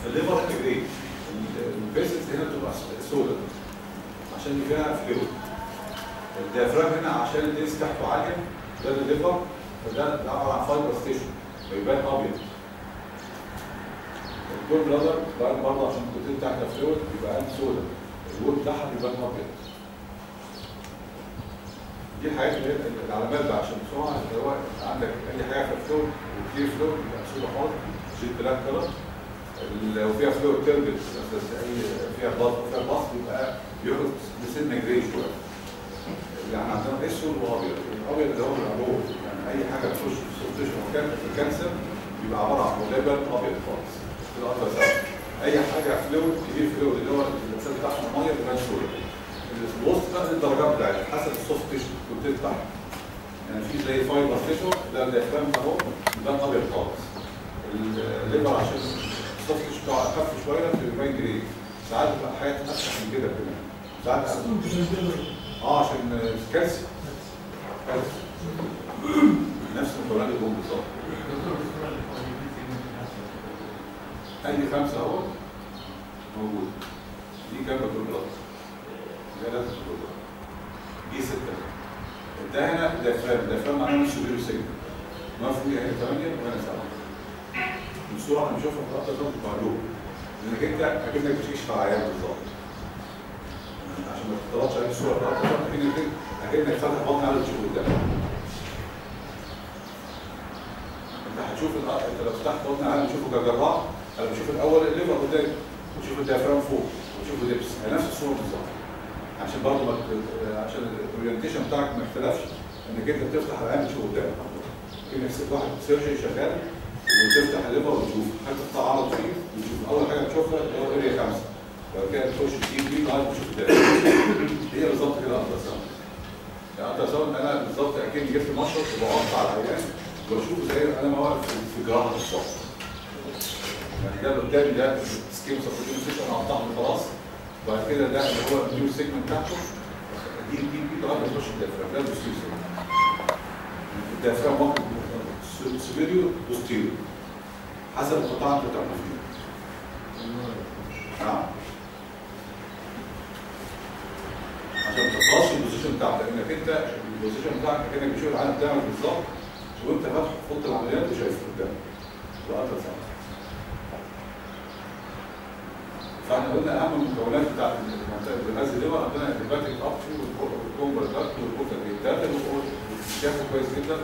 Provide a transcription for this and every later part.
الليفر انتجريت الفيسلز هنا بتبقى سودا عشان فيها فلويد الديافرام هنا عشان الدنس تحته عاليه ده الليفر فده ده عباره عن فايبر ستيشن فيبان ابيض الجول بلادر بقى برضه عشان الكوتين بتاعتها فلويد يبقى قلب سودا الوول بتاعها بيبان ابيض دي الحاجات اللي هي العلامات بقى عشان بسرعه اللي هو عندك اي حاجه فيها فلويد وكتير فلويد يبقى سودا خالص جيت بلاك كلر لو فيها فلويد تربت بس اي فيها بلط فيها بلط يبقى بياخد بسنه جري شويه يعني عندنا اسود وابيض الابيض اللي هو الابور يعني اي حاجه تخش في السوبتيشن مكان في الكانسر بيبقى عباره عن مولابل ابيض خالص كده ابيض سهل اي حاجه فلويد كبير فلويد اللي هو الانسان بتاعها ميه بيبقى سود الوسط بقى الدرجات بتاعتها حسب السوفت تيشن كنت بتاعها يعني في زي فايبر تيشن ده الديافرام اهو ده ابيض خالص الليفر عشان السوفت تيشن بتاعه اخف شويه بيبقى جري ساعات بتبقى حاجات اخف من كده كمان ساعات اه عشان كالسيوم كالسيوم نفس مكونات البوم بالظبط اي خمسه اهو موجود دي كام بتقول ده لازم تقول دي سته ده هنا دافرام دافرام معناه مش سوبر سيجنال ما في هنا 8 وهنا 7 الصوره احنا بنشوفها في الخط ده معلوم لانك انت اكنك بتكشف على عيان بالظبط عشان ما تطلعش عليك الصوره بتاعتك اكنك اكنك فاتح بطن على تشوف قدامك انت هتشوف انت لو فتحت بطن على تشوفه كجراح انا بشوف الاول الليفر قدامي وتشوف الديافرام فوق وتشوف ديبس هي نفس الصوره بالظبط عشان برضه ما عشان الاورينتيشن بتاعك ما يختلفش انك انت بتفتح العين تشوف قدامك كانك واحد سيرجري شغال وتفتح الليفر وتشوف حتى تتعرض فيه وتشوف اول حاجه بتشوفها اللي هو اريا خمسه بعد كده تخش تجيب دي لغايه تشوف قدامك هي بالظبط كده الترا ساوند يعني الترا ساوند انا بالظبط اكني جبت مشرط وبقطع على العيان وبشوف زي انا ما واقف في جراحه الصف يعني ده اللي قدامي ده سكيم سبورتين سيشن انا قطعته خلاص وبعد كده ده اللي هو النيو سيجمنت بتاعته دي دي دي لغايه ما تخش الديافرام ده السيو سيجمنت الديافرام واخد سوبيريور بوستيريور حسب القطاع اللي بتعمل فيه نعم عشان ما تطلعش البوزيشن بتاعك لانك انت البوزيشن بتاعك كانك بتشوف العالم بتاعك بالظبط وانت فاتح في اوضه العمليات وشايف قدامك وقت ساعه فاحنا قلنا اهم المكونات بتاعت المنطقه الغاز اللي هو عندنا الهيباتيك ابتي والكومبر داكت والكوتا الثلاثه دول شافوا كويس جدا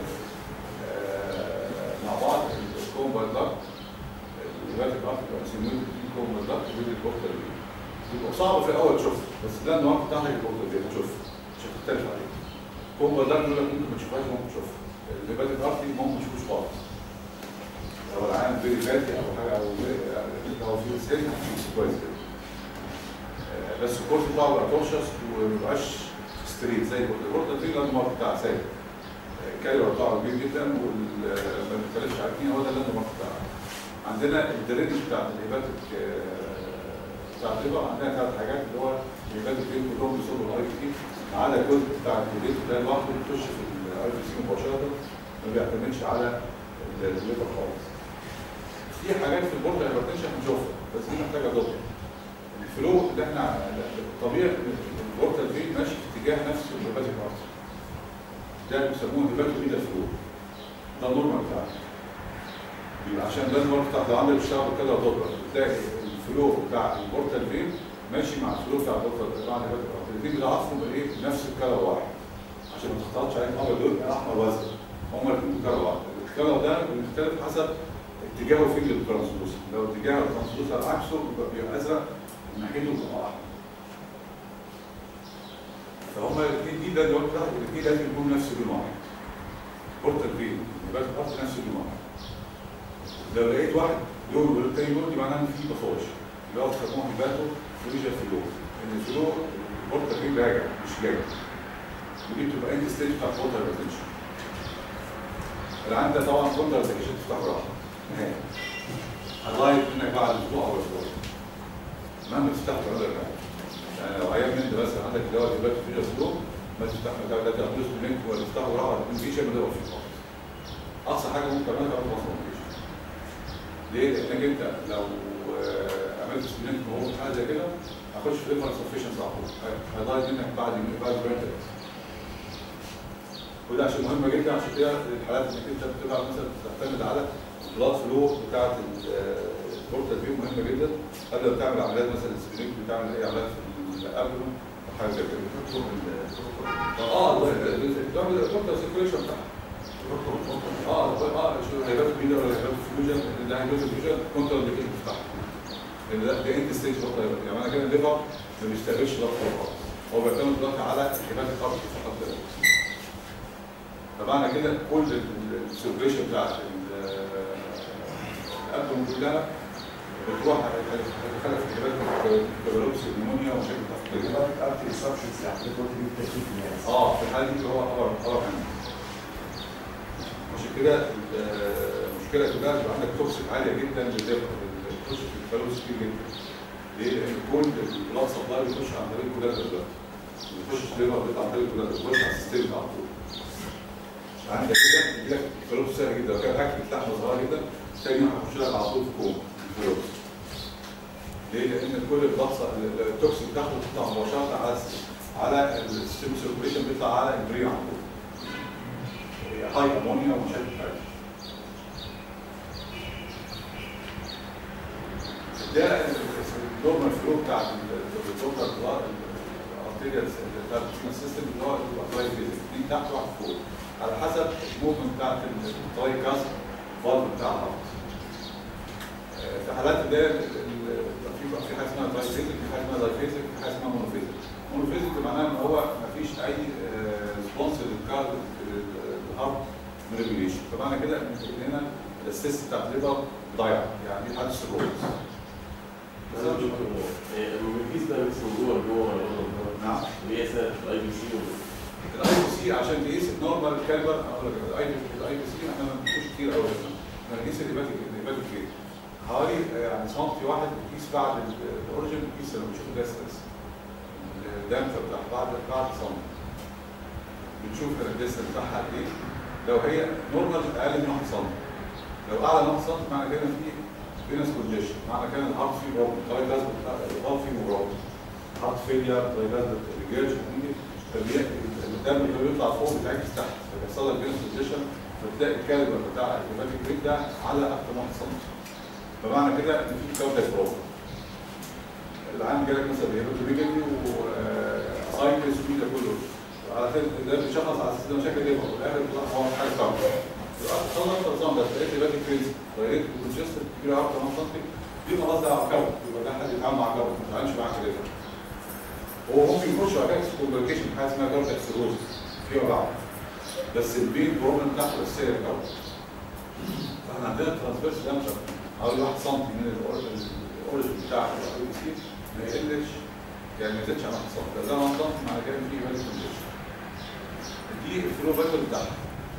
مع بعض الكومبر داكت الهيباتيك ابتي بيبقى الكومبر داكت والكوتا بيبقى صعب في الاول تشوفها بس ده النوع بتاعها الكوتا دي هتشوفها مش هتختلف عليه الكومبر داكت يقول لك ممكن ما تشوفهاش ممكن تشوفها الهيباتيك ابتي ممكن ما تشوفوش خالص لو العالم فيري فاتي او حاجه او هو في سن هتشوف كويس كده بس الكورس بتاعه بيبقى كونشس وما بيبقاش ستريت زي الكورس دي اللاند مارك بتاع ثابت الكالوري بتاعه كبير جدا وما بنتكلمش عارفين هو ده اللاند مارك بتاعه عندنا الدرينج بتاعت الهيباتيك بتاع الليفر عندنا ثلاث حاجات اللي هو الهيباتيك فين كلهم بيصبوا الاي بي سي ما عدا الجزء بتاع الهيباتيك ده لوحده بيخش في الاي بي سي مباشره ما بيعتمدش على الليفر خالص في حاجات في البورتال هايبرتنشن هنشوفها بس دي محتاجه ضبط الفلو اللي احنا الطبيعي البورتال فين ماشي في اتجاه نفس الهيباتيك ارتر ده بيسموه هيباتو ميدا فلو ده النورمال بتاعنا يبقى عشان ده النورمال بتاع ده عامل الشعب كده ضبط بتلاقي الفلو بتاع البورتال فين ماشي مع الفلو بتاع البورتال بتاع الهيباتيك ارتر الاثنين بيضعفوا بايه نفس الكلر واحد عشان ما تختلطش عليهم ابيض دول احمر وازرق هما الاثنين كلر واحد الكلر ده بيختلف حسب اتجاهه فين للترانسلوسر لو اتجاه الترانسلوسر عكسه بيبقى ازرق ناحيته بتبقى احمر فهم الاثنين دي ده الوقت بتاعهم الاثنين لازم يكونوا نفس اللون واحد بورتال فين يبقى تحط نفس اللون واحد لو لقيت واحد لون والتاني لون دي معناه ان في طفاش اللي هو بيسموه هيباتو فلوجيا فلو ان الفلو بورتال فين راجع مش جاي ودي بتبقى انت ستيج بتاع بورتال هايبرتنشن اللي عندك طبعا بورتال هايبرتنشن تفتح راحه نهائي هتغير منك بعد اسبوع او اسبوع مهما تفتح ولا لا يعني لو عيان من ده بس عندك دواء دلوقتي في فلو ما تفتح ما لا تاخدوش منك ولا تفتحه راحه ما فيش ما تدور فيه خالص اقصى حاجه ممكن تعملها تعمل مصر ليه؟ لانك انت لو زي كده هخش في ليفر سفشنس على طول هيضايق منك بعد بعد برينتر وده عشان مهمه جدا عشان كده الحالات انك انت بتبقى مثلا تعتمد على البلاد فلو بتاعت البورتال فيو مهمه جدا قبل ما تعمل عمليات مثلا السبرينج بتعمل اي عمليات في الابدومن حاجه زي كده اه بتعمل البورتال سيركيوليشن بتاعها اه اه شو هيبات بيدا ولا هيبات فيوجن ده هيبات فيوجن كونتر انديكيشن بتاعها لان ده ده انت ستيج بطل يعني معنى كده الليفر ما بيشتغلش ضغط خالص هو بيعتمد دلوقتي على هيبات الارض فقط لا غير. فمعنى كده كل السيركيوليشن بتاعت الابدومن كلها بتروح هتدخلها في هيبات ديفلوبس نيمونيا ومشاكل تحت ارتي ريسبشنز يعني قلت لي التكليف يعني اه في الحاله دي هو خبر خبر عنه عشان كده ال- المشكله كلها بيبقى عندك توكسيك عاليه جدا للليفر بتخش في الفلوس كتير جدا ليه؟ لان كل البلاد سبلاي بيخش عن طريق الكولات دلوقتي ما بيخشش الليفر بيطلع عن طريق الكولات بيخش على السيستم على طول عندك كده يجي لك الفلوس سهل جدا لو كان اكل لحمه صغيره جدا تاني يوم هيخش لك على طول في كوم الفلوس ليه؟ لان كل البلاد التوكسيك بتاعته بتطلع مباشره على على السيستم سيركوليشن بيطلع على البرين على طول هاي امونيا ومشاكل حاجه ده النورمال فلو بتاع الدكتور الارتيريال بتاع السيستم اللي هو الابلاي فيزيك دي تحت واحد فوق على حسب الموفمنت بتاعت التراي كاست فالف بتاع الهارت في حالات اللي هي ال- ال- في في حاجه اسمها تراي فيزيك في حاجه اسمها داي فيزيك في حاجه اسمها مونوفيزيك مونوفيزيك معناها ان هو ما فيش اي ريسبونس للكارد الهارت ريجوليشن فمعنى كده ان هنا السيست بتاع الليفر ضايع يعني في حادث سيروز المفيز ده بس من جوه جوه ولا جوه نعم اللي هي سنه الاي بي سي الاي بي سي عشان تقيس النورمال كالبر اقول لك الاي الاي بي سي احنا ما بنقيسوش كتير قوي احنا بنقيس الهيباتيك الهيباتيك ريت حوالي آه، يعني سنتي واحد بنقيس بعد ال- الاوريجن بنقيس لما بنشوف الديستنس الدامفه بتاع بعد بعد سنتي بنشوف الديستنس بتاعها قد ايه لو هي نورمال اقل من 1 سم لو اعلى من 1 سم معنى كده في فينس كونديشن معنى كده الهارت فيه بروبلم طريق لازم الهارت فيه بروبلم هارت فيلير طريق لازم ريجيرش الدم اللي بيطلع فوق بيتعكس تحت فبيحصل لك فينس كونديشن فتلاقي الكالبر بتاع الهيباتيك ريت ده على اكتر من 1 سم فمعنى كده ان في كاردياك بروبلم العام جالك مثلا هيباتوميجالي وسايكلس وكل ده كله على كده ده بيشخص على اساس ده مشاكل ايه وفي الاخر بيطلع هو حاجه صعبه خلاص اكتر صعب بس لقيت دلوقتي كريز لقيت كونجستد كبيره اكتر من سنتي دي خلاص ده كبر يبقى ده حد يتعامل مع كبر ما يتعاملش معاه كده هو ممكن يخش على كده كومبليكيشن حاجه اسمها كاردياك سيروز فيما بعد بس البين بروبلم بتاعته الاساسيه الكبر فاحنا عندنا ترانسفيرس دامشر حوالي 1 سم من الاوريجن بتاع الاي بي سي ما يقلش يعني ما يزيدش عن 1 سم لو زاد عن 1 سم معنى كده ان في فاليو كونديشن دي الفلو فاكتور بتاعها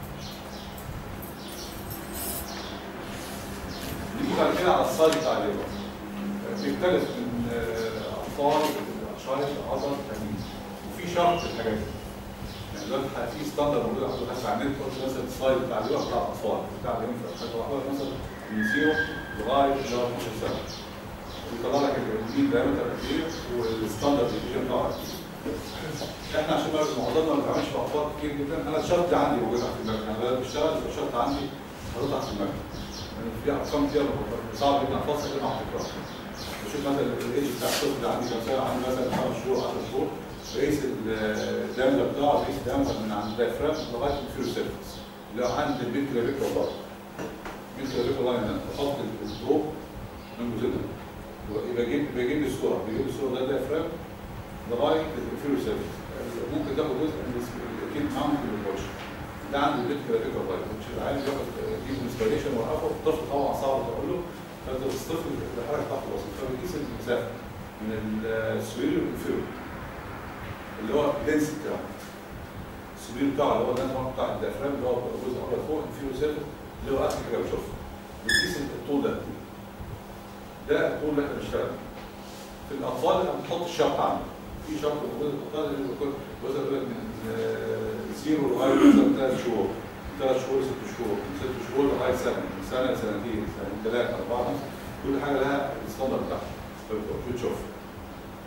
نيجي بعد كده على السايد بتاع الليبر بيختلف من آه، اطفال اشخاص عضل تانيين وفي شرط في الحاجات دي يعني دلوقتي في ستاندرد موجود عندك حتى على النت قلت مثلا السلايد بتاع الليبر بتاع الاطفال بتاع اليوم في الحاجات مثلا من زيرو لغايه شهر 12 سنه ويطلع لك المين دايمتر قد ايه والستاندرد ديفيجن بتاعه قد ايه احنا عشان بقى معظمنا ما بنتعاملش مع اطفال كتير جدا انا الشرط ده عندي موجود تحت المكتب انا بدات بشتغل الشرط عندي موجود تحت المكتب يعني في ارقام كتير صعب جدا احفظها كده مع التكرار بشوف مثلا الايدج بتاع الطفل ده عندي كام سنه عندي مثلا 5 شهور 10 شهور بقيس الدامجه بتاعه بقيس الدامجه من عند الدايفرام لغايه الفيرو سيرفيس اللي هو عند البيت كلافيكولا والله البيت كلافيكولا لاين هنا بحط الضوء من جزءنا يبقى يجيب بيجيب لي الصوره بيجيب لي الصوره ده الدايفرام لغايه الفيرو سيرفيس ممكن تاخد جزء من الاكيد معاه ممكن ما ياخدش ده عند البيت كلافيكولا لاين مش العيال بياخد يجيب انسبيريشن وقفه الطفل طبعا صعب تقول له فانت الطفل الحركه بتاعته بسيطه فبيقيس المسافه من السويل للفيرو اللي هو الدنس بتاعه السويل بتاعه اللي هو الدنس بتاع الديافرام اللي هو جزء ابيض فوق الفيرو سيرفيس اللي هو اخر كده بشوفه بتقيس الطول ده ده الطول اللي احنا بنشتغل في الاطفال احنا بنحط الشرط عنده في شرط موجود في الاطفال اللي بيكون مثلا يقول لك من آه، زيرو لغايه مثلا ثلاث شهور ثلاث شهور ست شهور من ست شهور لغايه سنه من سنه سنتين سنتين ثلاثه اربعه خمسه كل حاجه لها الستاندرد بتاعها فبتشوف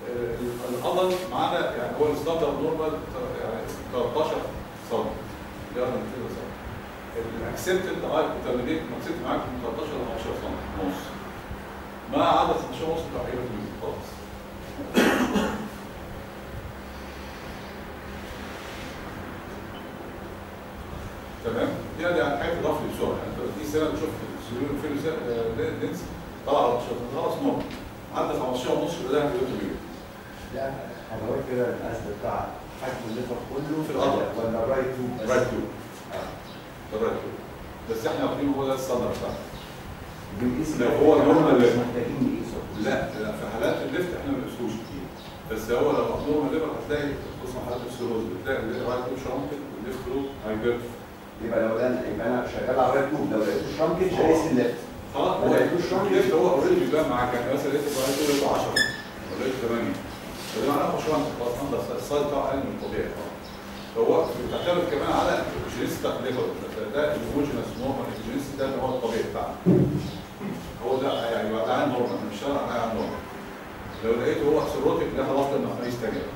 القدر معانا يعني هو الستاندرد نورمال يعني 13 سم يلا من كده سم الاكسبتد هاي كونتامينيت مكسبت معاك من 13 ل 10 سم ونص ما عدا 16 ونص بتاع ايه خالص تمام دي يعني حاجه تضاف لي بسرعه يعني انت دي سنه شفت السيرون فين لينس طلع 14 خلاص نور عدى 15 ونص يبقى ده كيلو لا حضرتك كده الأصل بتاع حجم الليفر كله في الأرض. ولا رايت تو بس؟ رايت تو ده رايت تو بس احنا واخدينه هو ده الستاندرد بتاعنا بنقيس لو هو النورمال مش ليفل. محتاجين نقيسه لا لا في حالات الليفت احنا ما بنقيسوش كتير بس هو لو نورمال ليفر هتلاقي خصوصا حالات السيروز بتلاقي الرايت تو شرانكل والليفت تو هايبرت يبقى لو انا يبقى انا شغال على رايت تو لو لقيته شرانكل هقيس الليفت خلاص ما لقيتوش شرانكل. الليفت هو اوريدي بيبان معاك يعني مثلا لقيت الرايت تو لقيته 10 ولا لقيته 8 فده معناه مش شرانكل خلاص انت السايد بتاعه اقل من الطبيعي خلاص هو بتعتمد كمان على الجنس بتاع الليفر ده الهوموجينس نورمال الجنس ده اللي هو الطبيعي بتاعنا هو ده يعني يبقى ده نورمال مش شرع على نورمال لو لقيته هو سيروتيك ده خلاص ده مقاييس تانية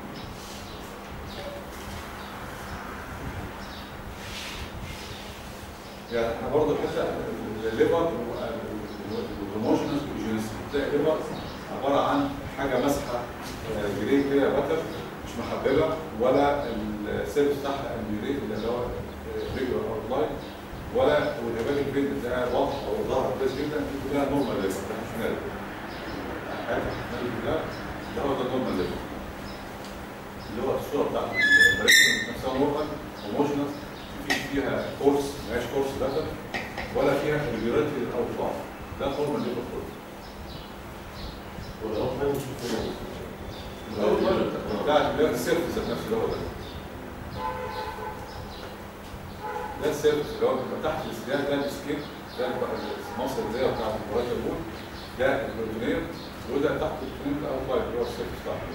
يعني احنا برضه الحته الليفر الهوموجينس الجنس بتلاقي الليفر عباره عن حاجه مسحه آه، جري كده بتر مش محببه ولا السيرفس بتاعها الجري اللي هو ريجولار او لاين ولا والهبال البيت بتاعها واضح او ظاهر كويس جدا دي كلها نورمال ليفر ده مش نادر حاجه ده ده هو ده نورمال ليفر اللي هو الصوره بتاعت البريكشن نفسها نورمال هوموجينس مفيش فيها كورس مفيهاش كورس بتر ولا فيها ريجولاريتي او ضعف ده نورمال ليفر كله ولو كان مش مفهوم. الأول بتاع اللي هو السيرفس ذات نفسه اللي هو ده ده السيرفس اللي هو بيبقى تحت السياج ده السكين ده المصل اللي هي بتاعت المراجع الأول ده البروتونير وده تحت البروتونير الأوتلاين اللي هو السيرفس بتاعته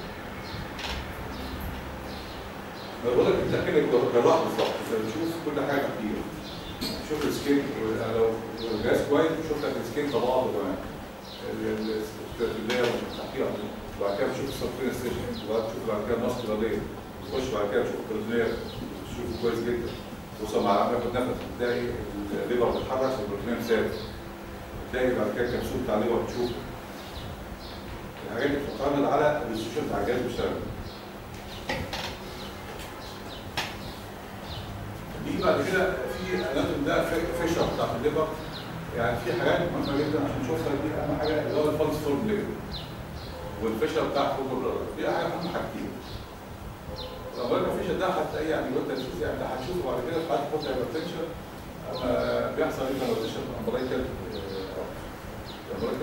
ما بقول لك انت كده جراح بالظبط انت بتشوف كل حاجه كتير شوف السكين لو الجهاز كويس شوف لك السكين طبعا كمان اللي هي تحتيها وبعد كده بتشوف السبتين ستيشن وبعد تشوف بعد كده النص الغدية تخش بعد كده تشوف البروتينير تشوفه كويس جدا توصل مع عملك النفس تلاقي الليفر بتتحرك والبروتينير ثابت تلاقي بعد كده الكبسول بتاع الليفر تشوفه الحاجات دي بتعتمد على الريسوشن بتاع الجهاز بيشتغل بيجي بعد كده في اناتوم ده فيشر بتاع الليفر يعني في حاجات مهمه جدا عشان نشوفها دي اهم حاجه اللي هو الفالس فورم ليفر والفشل بتاع فوق الرادار دي حاجه اهم حاجتين لو ما فيش ده هتلاقي يعني وانت تشوف يعني ده هتشوفه بعد كده في حاله كنت هايبرتنشن بيحصل ايه لما تشرب امبريكال امبريكال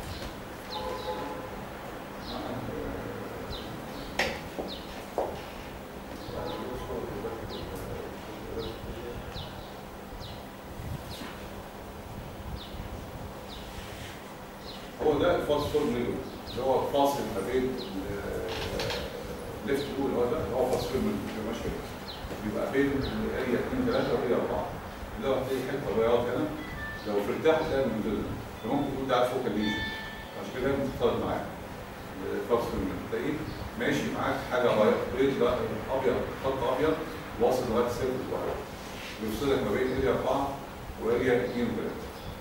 هو ده الفاست فورم ليفل اللي هو فاصل ما بين الليفت تو اللي هو ده اللي هو فاست فورم اللي ماشي كده بيبقى بين الاريا 2 3 واريا 4 اللي هو هتلاقي حته بياض هنا لو في ارتاح تلاقي المنزل ده ممكن تقول ده على فوق الليجن عشان كده لازم تختلط معاه الفاست فورم تلاقيه ماشي معاك حاجه بيض لا ابيض خط ابيض واصل لغايه السيرفس بتاعه بيفصلك ما بين اريا 4 واريا 2 و 3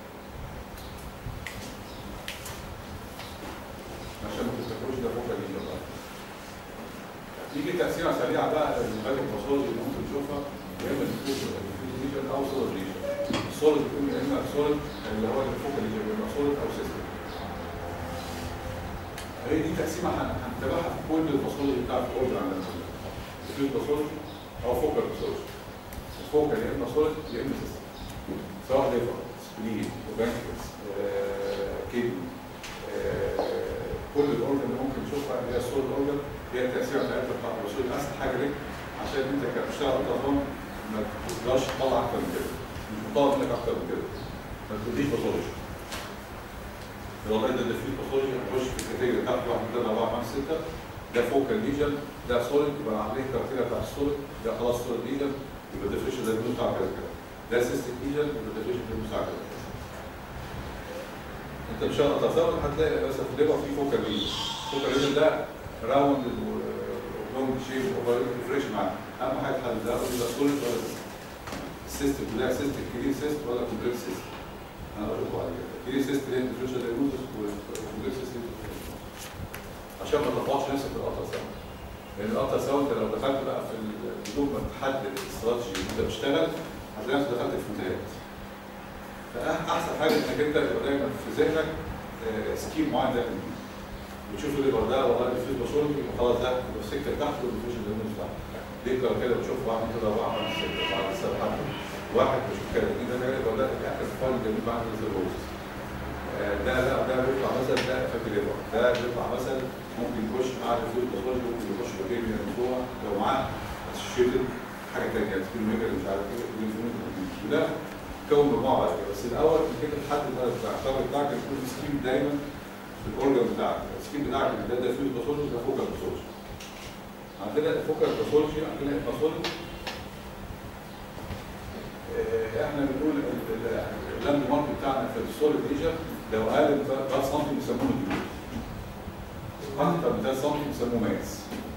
عشان ما تفتكروش ده فوق اللي بقى يجي تقسيمه سريعه بقى للمبادئ الباثولوجي اللي ممكن تشوفها يا اما الديفيوجن او سوليد ليجن السوليد بيكون يا اما سوليد اللي هو اللي فوق الليجن يا اما سوليد او سيستم هي دي تقسيمه هن- هنتابعها في كل الباثولوجي بتاع الكورد عندنا الديفيوجن باثولوجي او فوق الباثولوجي فوق يا اما سوليد يا اما سيستم سواء ليفر سبلين وبانكرياس كدني كل الاورجن اللي ممكن تشوفها اللي هي السول اورجن هي التاثير بتاعتها بتاع الرسول اسهل حاجه ليك عشان انت كمشتغل التليفون ما تقدرش تطلع اكتر من كده مش مطالب منك اكتر من كده ما تديش باثولوجي والله ده اللي فيه باثولوجي هنخش في الكاتيجوري بتاعت 1 2 4 5 6 ده فوكال ليجن ده سوليد يبقى عاملين الكارتيريا بتاع السوليد ده خلاص سوليد ليجن يبقى ده فيش ده بتاع كده كده ده سيستم ليجن يبقى ده فيش ده بتاع كده انت مش هتتصور هتلاقي بس في الليبر في فوكال ليجن فوكال ليجن ده راوند ولونج شيب وما يفرقش معاك اهم حاجه تحدد ده يبقى سوليد ولا السيستم بتاع سيستم كلين سيست ولا كومبلكس سيست انا اقول لكم عليه كلين سيست اللي هي الديفرنشال دايجنوستس والكومبلكس سيست عشان ما تطلعش نفسك في الالترا ساوند لان الالترا ساوند انت لو دخلت بقى في ال- بدون ما تحدد الاستراتيجي وانت بتشتغل هتلاقي نفسك دخلت في منتهيات فاحسن حاجه انك انت يبقى دايما في ذهنك آه، سكيم معين داخل فيه بتشوف الليفر ده والله الفيوز بشرب يبقى خلاص ده يبقى السكه بتاعته والفيوز اللي مش بتاعته ديكر كده بشوف واحد كده واحد على السكه بعد السنه حد واحد بشوف كده اثنين ده كده يبقى ده اخر فاول جميل بعد الزيروز ده لا ده بيطلع مثلا ده فاكر ليفر ده بيطلع مثلا ممكن يخش مع الفيوز بشرب ممكن يخش بكيميا من جوه لو معاه اسوشيتد حاجه ثانيه سكين ميجر مش عارف ايه وده كون مجموعه بعد كده بس الاول انك انت تحدد الهدف بتاعك التارجت بتاعك يكون سكيم دايما في الاورجن بتاعك السكيم بتاعك اللي ده ده فيه باثولوجي ده فوكال باثولوجي عندنا فوكال باثولوجي عندنا باثولوجي احنا بنقول ال- ال- اللاند مارك بتاعنا في السوليد ليجر لو اقل من 3 سم بيسموه نجوم اكتر من 3 سم بيسموه ماس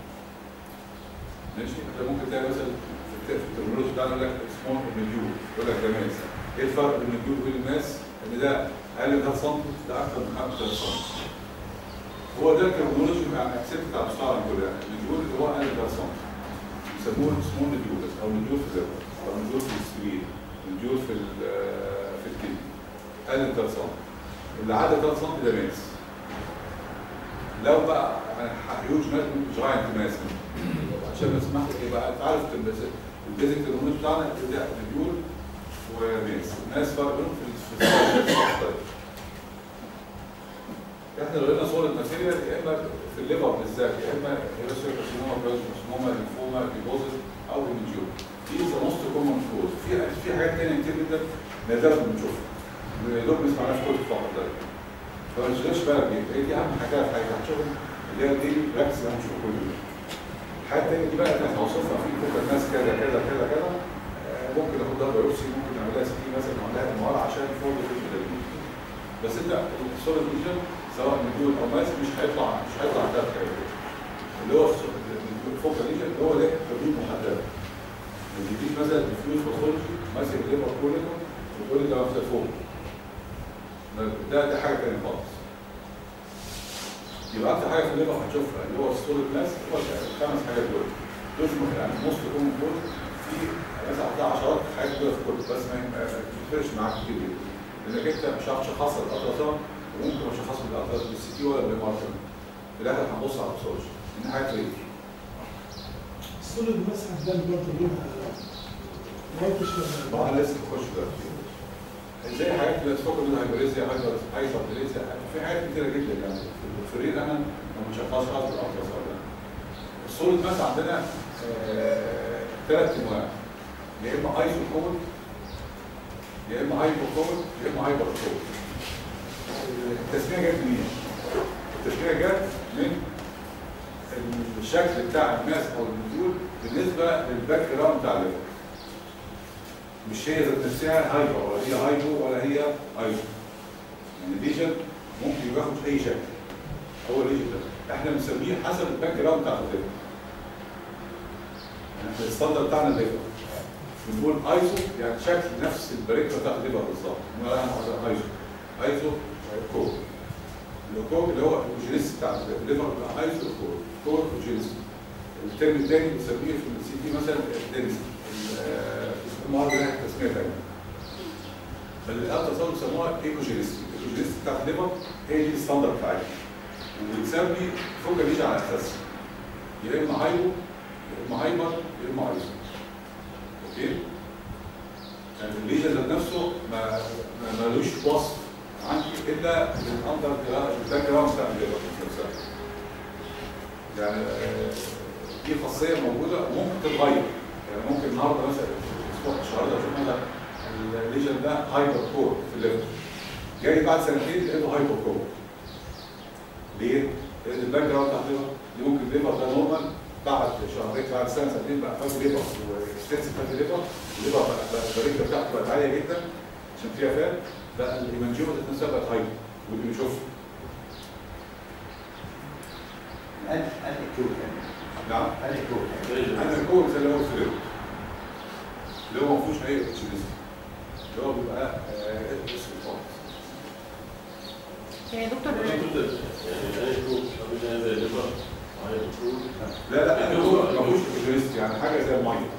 ماشي انت ممكن تلاقي مثلا في الت- في الترمينولوجي بتاعنا يقول لك اسمه النجوم يقول لك ده ماس ايه الفرق بين النجوم وبين الماس؟ ان ده اقل من 3 سم ده اكتر من 5 سم هو ده الترمينولوجي يعني اكسبت على مستوى العالم كله النجوم اللي هو اقل من 3 سم يسموه اسمه نجوم او نجوم في الليفر او نجوم في السرير نجوم في ال- في الكلى اقل من 3 سم اللي عدى 3 سم ده ماس لو بقى يعني هيوج ماس جاينت ماس عشان ما تسمح لك يبقى انت عارف البيزك البيزك ترمينولوجي بتاعنا ده نجوم وماس ماس فرق بينهم في في السايز. احنا لو لقينا صورة ماتيريال يا اما في الليفر بالذات يا اما هيروسيو كارسينوما كارسينوما لينفوما ديبوزيت او هيمنجيوم دي ذا موست كومن كوز في في حاجات تانية كتير جدا نادرا بنشوفها يا دوب ما سمعناش كل فقط ده فما تشغلش بالك بيها هي دي اهم حاجه في حاجه هتشوفهم اللي هي دي ركز انا هنشوف كل يوم الحاجات التانية دي بقى احنا هنوصفها في ممكن ناس كذا كذا كذا كذا آه، ممكن ناخد ضربه بايوبسي ممكن نعملها سكي مثلا نعملها ام عشان فوق الفيجن بس انت الصوره الفيجن سواء نجول او ماس مش هيطلع مش هيطلع عن ثلاث حاجات اللي هو فوق الفيجن هو ده حدود محدده ما تجيش مثلا الفلوس باثولوجي ماسك ليفر كوليكم وتقول لي ده واخد فوق ده ده حاجه ثانيه خالص يبقى اكتر حاجه في الليفر هتشوفها اللي هو السوليد ماس هو الخمس حاجات دول دول يعني موست كومن دول في مثلا هتلاقي عشرات حاجات كده في الكتب بس ما ما بتفرقش معاك كتير جدا لانك انت مش هتعرف تشخصها بالالتراساوند وممكن ما تشخصها بالالتراساوند بالسي تي ولا بالماركر في الاخر هنبص على الباثولوجي ان حاجات زي دي السوليد بس هتبان برضه لونها وايتش ما ولا انا لسه بخش دلوقتي زي حاجات اللي تفكر منها هايبريزيا هايبر هايبريزيا في حاجات كتيره جدا يعني في الريد انا ما بنشخصهاش خالص بالالتراساوند ده السوليد ماس عندنا ثلاث انواع يا اما ايزو كود يا اما هايبر كود يا اما هايبر كود التسميه جت منين؟ التسميه جت من الشكل بتاع الماس او النزول بالنسبه للباك جراوند بتاع الليفر مش هي ذات نفسها هايبر ولا هي هايبو ولا هي ايزو يعني الليجن ممكن ياخد اي شكل هو الليجن ده احنا بنسميه حسب الباك جراوند بتاع الليفر يعني احنا الستاندرد بتاعنا الليفر بنقول ايزو يعني شكل نفس البريكه بتاعت الليفر بالظبط ما انا عاوز ايزو ايزو كود الكود اللي هو الجينيس بتاع الليفر بتاع ايزو كود كود وجينيس الترم الثاني بنسميه في السي دي مثلا دينس النهارده لها تسميه ثانيه الالتراساوند بيسموها ايكوجينيس الايكوجينيس بتاعت الليفر هي دي الستاندرد بتاعتها وبنسمي فوق ليجي على اساسها يا اما هايبو يا اما هايبر يا اما ايزو اوكي يعني الليجن ذات نفسه ما ما- ملوش وصف عندي الا الاندر الباك جراوند بتاع الليفر نفسها يعني آه، دي خاصيه موجوده وممكن تتغير يعني ممكن النهارده مثلا الاسبوع الشهر ده اشوف مثلا الليجن ده هايبر كور في الليفر جاي بعد سنتين لقيته هايبر كور ليه؟ لان الباك جراوند بتاع الليفر دي ممكن الليفر ده نورمال بعد شهرين بعد سنه سنتين بقى فاتي ليفر واكستنسيف فاتي ليفر الليفر بقى بقى البريكه بتاعته بقت عاليه جدا عشان فيها فات بقى الايمانجيوما ذات نفسها بقت هايبر ودي بنشوفها أنا أنا كود يعني نعم أنا كود يعني انا الكود زي اللي هو الفلويد اللي هو ما فيهوش اي اتش دي اللي هو بيبقى آه، اسود خالص يعني يا دكتور يعني انا شوف مش زي الليفر معايا بتقول لا لا الكود ما فيهوش اتش يعني حاجه زي الميه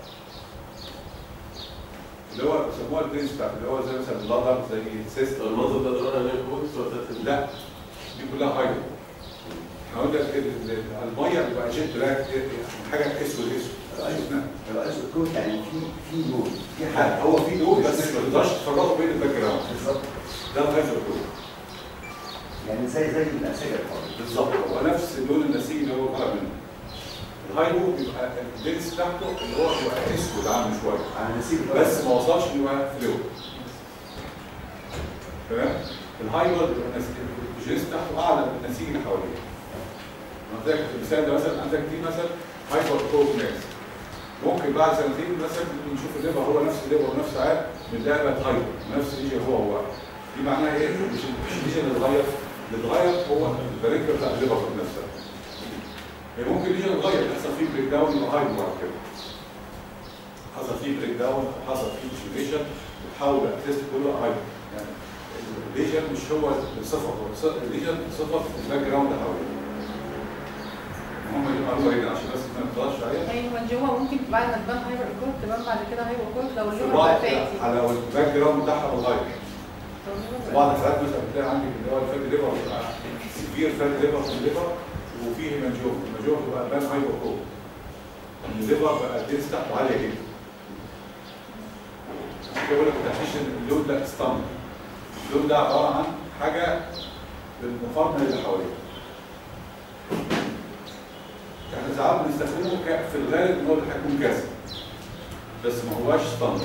اللي هو بيسموها البرنس بتاعت اللي هو زي مثلا اللادر زي سيستم المنظر ده دوران عليه كويس ولا تاخد لا دي كلها هايدر احنا قلنا ال- ال- الميه بيبقى جيت بلاك حاجه اسود اسود الرئيس الرئيس الكود يعني في في دول في حاجة هو في دول بس ما تقدرش تفرقوا بين الباك جراوند بالظبط ده الهايدر كود يعني زي زي الأسئلة خالص بالظبط هو نفس اللون النسيجي اللي هو طالع منه الهايبو بيبقى الدنس بتاعته اللي هو بيبقى اسود عامل شويه على نسيب بس ما وصلش انه يبقى فلويد تمام الهايبر بيبقى النس- الجنس بتاعته اعلى من النسيج اللي حواليه عندك المثال ده مثلا عندك دي مثلا هايبر كوب ماكس ممكن بعد سنتين مثلا نشوف الليفر هو نفس الليفر ونفس عاد بنلاقي بقت هايبر نفس الشيء هو هو دي معناها ايه؟ مش مش الليجن اللي اتغير اللي اتغير هو البريكر بتاع الليفر نفسها يعني ممكن الليجن يتغير يحصل فيه بريك داون يبقى هايبر بعد كده حصل فيه بريك داون حصل فيه ديشيليشن بتحول التست كله هايبر يعني الليجن مش هو الصفه هو الص- الليجن صفه الباك جراوند اللي حواليه هم دي معلومه هنا عشان بس ما نطلعش عليها ايوه جوه ممكن بعد ما تبان هايبر كود تبان بعد كده هايبر كود لو في اللون بعض بقى فاتي على الباك جراوند بتاعها متغير لو اللون في بقى- بعض الحالات مثلا بتلاقي عندك اللي هو الفات ليفر بيبقى سيفير فات ليفر في الليفر وفيه هيمانجوم الهيمانجوم بيبقى بان هايبر كود الليفر بقى الدنس بتاعته عاليه جدا عشان كده بقول لك ما تحكيش ان اللون ده ستاند اللون ده عباره عن حاجه بالمقارنه اللي حواليه يعني ساعات بنستخدمه ك- في الغالب ان هو هيكون كذا بس ما هواش ستاندرد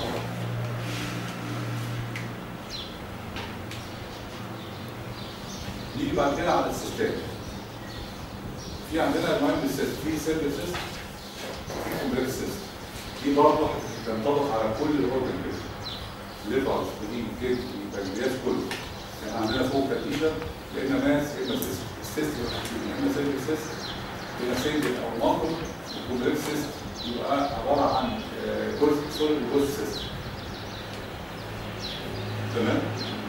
نيجي بعد كده على السيستم في عندنا المهم السيستم في سيمبل سيستم وفي كومبلكس سيستم دي برضه هتنطبق على كل الاورجن كده ليفر سبلين كيد البنكرياس كله يعني عندنا فوق تقريبا لقينا ماس يا اما سيستم السيستم يا اما سيمبل سيستم يا اما سنجل او مالتي الكومبلكس سيستم يبقى عباره عن آه، جزء سوليد وجزء سيستم تمام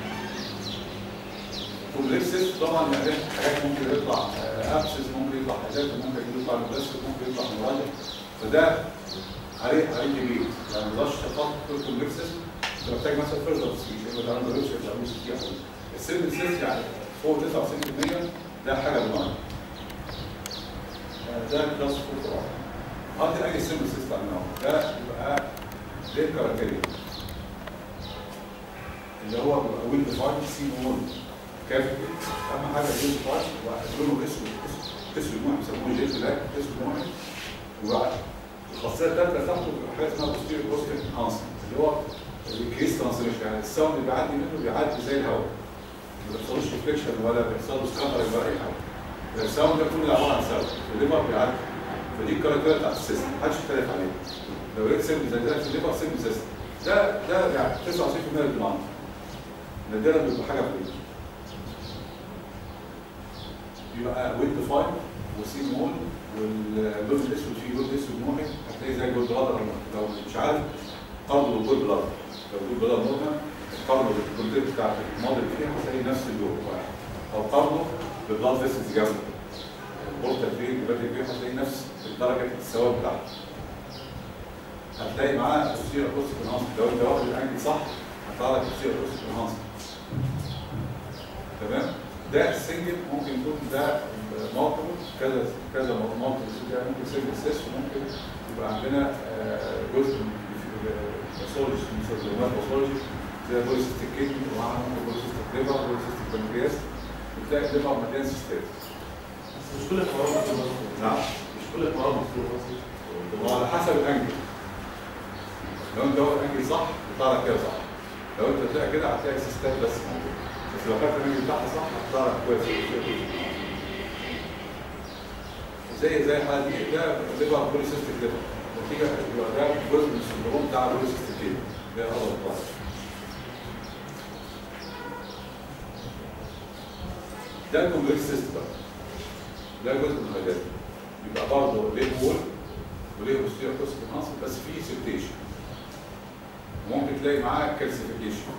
كومبلكسز طبعا يعني حاجات ممكن يطلع ابسس ممكن يطلع حاجات ممكن يطلع مبسط ممكن يطلع مراجع فده عليه عليه ديبيت يعني ما تقدرش تحط كل كومبلكسز انت محتاج مثلا فيرزر سي يبقى ده عنده ريتش او سي او السيل سيس يعني فوق 99% ده حاجه بناء ده كلاس فوق طبعا هات اي سيل سيس عندنا ده يبقى ده كاركتيريا اللي هو بيبقى ويل ديفاين سي مول كافي اهم حاجه الويل ديفاين ولونه اسود اسود اسود نوع بيسموه جيل بلاك اسود نوع وبقى الخاصيه الثالثه بتاعته بيبقى حاجه اسمها بوستيريور بوستير انهانسمنت اللي هو الكريس ترانسميشن يعني الساوند اللي بيعدي منه بيعدي زي الهواء ما بيحصلوش ريفليكشن ولا بيحصل له سكاتر ولا اي حاجه الساوند ده كله عباره عن ساوند الليفر بيعدي فدي الكاركتير بتاعت السيستم محدش يختلف عليه لو لقيت سيمبل زي ده في الليفر سيمبل سيستم ده ده يعني 99% من الدماغ نادرا بيبقى حاجه في ايده بيبقى ويل ديفاين وسي مول واللون الاسود فيه لون اسود موحد هتلاقي زي جولد بلادر لو مش عارف قارنه بالجولد بلادر لو جولد بلادر نورمال قارنه بالجولد بتاع الماضي اللي فيها هتلاقي نفس اللون واحد او قارنه بالبلاد فيسلز جنبه البورتا فين الباتري فين هتلاقي نفس درجه السواد بتاعته هتلاقي معاه تفسير اكوستيك انهانسمنت لو انت واخد الانجل صح هتطلع لك تفسير اكوستيك انهانسمنت تمام ده السنجل ممكن يكون ده موقف كذا كذا موقف ده ممكن سنجل سيس وممكن يبقى عندنا آه، جزء من باثولوجي من باثولوجي زي بوليسيستيك كيدني ومعاها ممكن بوليسيستيك ليفر بوليسيستيك بنكرياس بتلاقي الليفر مليان سيستات بس مش كل الحوارات بتكون نعم مش كل الحوارات بتكون وعلى حسب الانجل لو انت واخد انجل صح يطلع لك كده صح لو انت تلاقي كده هتلاقي سيستات بس موجوده بس لو خدت الانجل بتاعها صح هتطلع لك كويس زي زي الحاله دي ده ليفر بوليسيستيك ليفر نتيجه يبقى ده جزء من السندروم بتاع بوليسيستيك كيدني ده غلط طبعا ده الكومبلكس سيستم بقى ده جزء من الهيدات يبقى برضه ليه وول وليه بوستيريور كوسك ماسل بس فيه سيبتيشن ممكن تلاقي معاه كالسيفيكيشن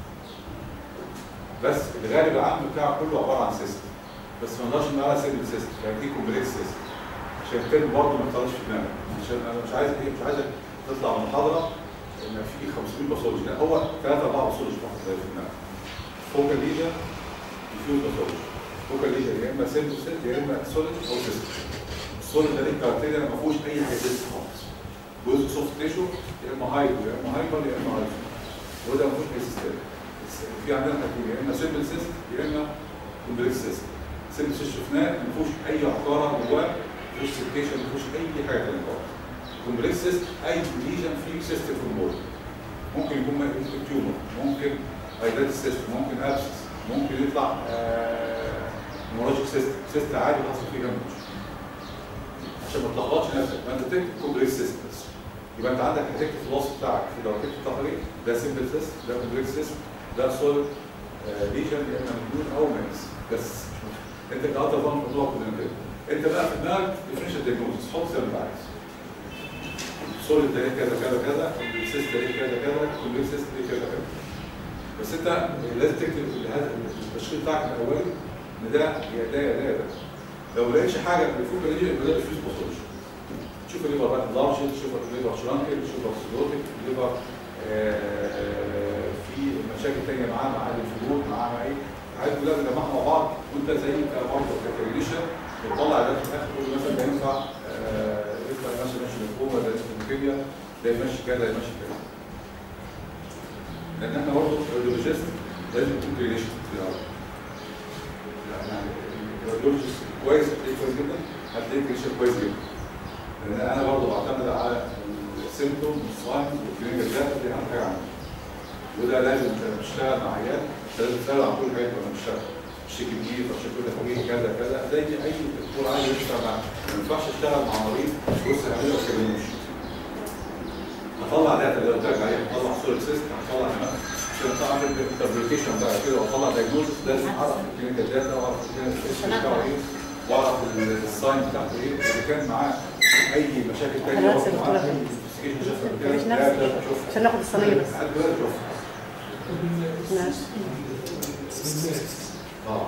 بس الغالب العام بتاعه كله عباره عن سيستم بس ما نقدرش نقول عليها سيمبل سيستم يعني دي كومبلكس سيستم عشان كده برضه ما تطلعش في دماغك عشان انا مش عايز ايه مش عايزك تطلع من المحاضره ان في 500 باثولوجي لا هو ثلاثه اربعه باثولوجي فقط في دماغك فوكال ليجن ديفيوز باثولوجي فوكال ليجن يا اما سيمبل سيستم يا اما سوليد او سيستم السوليد ده ليه كاركتيريا ما فيهوش اي حاجه خالص جزء سوفت تيشو يا اما هايبر يا اما هايبر يا اما هايبر وده ما فيهوش اي سيستم في عندنا حاجتين يا اما سيمبل سيستم يا اما كومبلكس سيستم سيمبل سيستم شفناه ما فيهوش اي عقاره جواه ما فيهوش سيبتيشن ما فيهوش اي حاجه ثانيه خالص كومبلكس سيستم اي ليجن فيه سيستم في البول ممكن يكون ممكن تيومر ممكن هايدات سيستم ممكن ابسس ممكن يطلع نورولوجيك سيستم سيستم عادي حصل فيه جنبه عشان ما تلخبطش نفسك ما انت تكتب كومبلكس سيستم بس يبقى انت عندك هتكتب في الوصف بتاعك في لو كتبت تقرير ده سيمبل سيستم ده كومبلكس سيستم ده سوليد ليجن يا اما مليون او ماكس بس مش مشكلة. انت كألتر فان الموضوع كلنا كده انت بقى في دماغك ديفرنشال دياجنوستس حط زي ما انت عايز سوليد ده ايه كذا كذا كذا السيستم ده ايه كذا كذا كومبلكس سيستم ايه كذا كذا بس انت لازم تكتب هذا التشخيص بتاعك الاولي ان ده يا ده يا ده يا ده لو لقيتش حاجه في الفوق دي يبقى ده ديفيوز باثولوجي شوف الليفر بقى لارج شوف الليفر شرانكل شوف اوكسيدوتيك الليفر في مشاكل تانية معاه مع الفلوت مع مع ايه عايز كلها تجمعها مع بعض وانت زي انت برضه ككريليشن بتطلع ده في الاخر تقول مثلا ده ينفع آه، ينفع يمشي ماشي لفوق ده يمشي للكيمياء ده يمشي كده ده يمشي كده لان احنا برضه الراديولوجيست لازم يكون كريليشن في الاول يعني الراديولوجيست كويس هتلاقيه كويس جدا هتلاقيه كريليشن كويس جدا لان انا برضه بعتمد على السيمتوم والساينز والكلينيكال داتا دي اهم حاجه عندي وده لازم انت بتشتغل مع عيال انت لازم تسال عن كل حاجه وانا بشتغل الشيك دي طب شكله ده فوقيه كذا كذا زي اي دكتور عايز يشتغل معاه ما ينفعش اشتغل مع مريض بص هعمله ما تكلموش هطلع داتا اللي قلت لك عليها هطلع صوره سيستم هطلع عشان اعمل انتربريتيشن بقى كده واطلع دايجنوستس لازم اعرف الكلينيكال داتا واعرف الكلينيكال بتاعه ايه واعرف الساين بتاعته ايه اذا كان معاه اي مشاكل تانية خلاص يا دكتور. investigation شافها قبل كده. مش لا، نفسي. لا، شوفها. عشان ناخد الصينية بس لحد دلوقتي شوفها. ماشي اه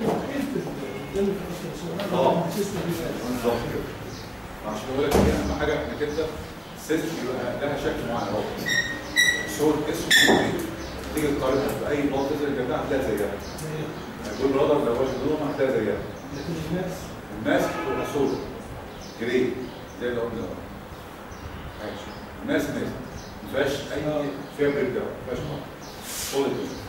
بالظبط كده عشان اقول لك ايه اهم حاجه انك انت السيستم يبقى لها شكل معين اهو صوره اسم تيجي تقارنها باي بلاد تنزل جنبها هتلاقي زيها يعني دول برادر لو واجه لهم هتلاقي زيها الناس بتبقى صوره جري زي اللي قلنا ماشي الناس ناس ما فيهاش اي فيها بريك داون ما فيهاش صوره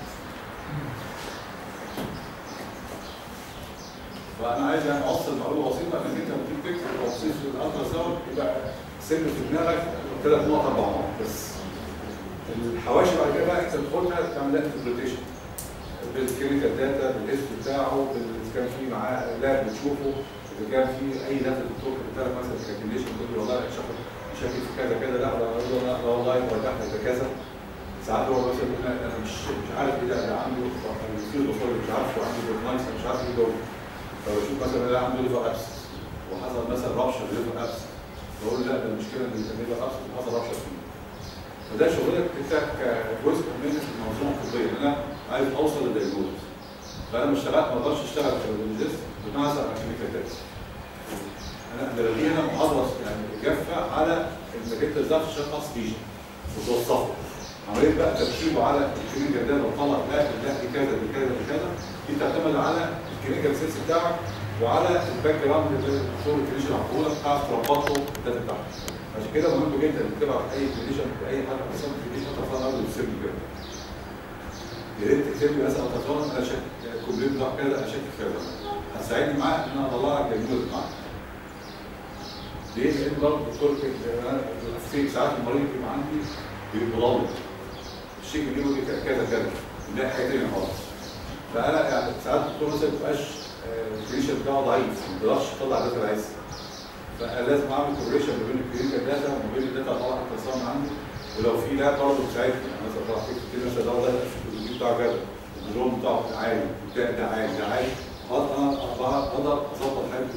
فانا عايز يعني اوصل معلومه بسيطه انك انت لما تيجي تكتب توصيف في الالترا ساوند يبقى سر في دماغك ثلاث نقط اربع نقط بس الحواشي بعد كده بقى انت تدخلها تعمل لها انتربريتيشن بالكلينيكال داتا بالاسم بتاعه اذا كان في معاه لاب بتشوفه اذا كان في اي داتا الدكتور كتب لك مثلا كالكوليشن تقول له والله شكل شاكك في كذا كذا لا لا لا لا لا والله هو ده ده كذا ساعات هو مثلا يقول لك انا مش مش عارف ايه ده ده عنده في الدكتور مش عارفه عنده بروتنايس مش عارف ايه ده فبشوف مثلا ده عنده ليفر ابس وحصل مثلا رابشر ليفر ابس بقول لا ده المشكله ان الليفر ابس وحصل رابشر فيه فده شغلك انت كجزء من المنظومه الطبيه ان انا عايز اوصل للدايجنوز فانا لما اشتغلت ما اقدرش اشتغل كراديولوجيست بتنظر على كلينيكال داتا انا بلاقي هنا محاضره يعني جافه على انك انت ازاي تشخص ليجن وتوصفه عمليه بقى تركيبه على الكلينيكال داتا وطلع لا لا دي كذا دي كذا دي كذا دي بتعتمد على الكلينيكال سيلز بتاعك وعلى الباك جراوند اللي الدكتور الكلينيشن عمله تعرف تربطه بالداتا بتاعك عشان كده مهم جدا انك تبعت اي كلينيشن باي حد اصلا كلينيشن تفضل اول تسيب لي كده يا ريت تكتب لي مثلا تفضل انا شاكك الكومبليت بتاع كذا انا شاكك كذا هتساعدني معاه ان انا اطلع لك الجزء معاك ليه؟ لان برضه الدكتور كده- في ساعات المريض بيبقى عندي بيبقى ضابط الشيك اللي بيقول لي كذا كذا ده حاجه ثانيه خالص فانا يعني ساعات الدكتور مثلا ما بيبقاش الكلينيشن بتاعه ضعيف ما بيقدرش يطلع الداتا اللي عايزها فانا لازم اعمل كوريشن ما بين الكلينيكال داتا وما بين الداتا اللي طالعه التصامم عندي ولو في لاب برضه تساعدني يعني مثلا طلع فيك كتير مثلا ده والله الفيزيولوجي بتاعه كذا الدروم بتاعه عالي بتاع ده عالي ده عالي اقدر انا اقدر اظبط الحاجه بتاعه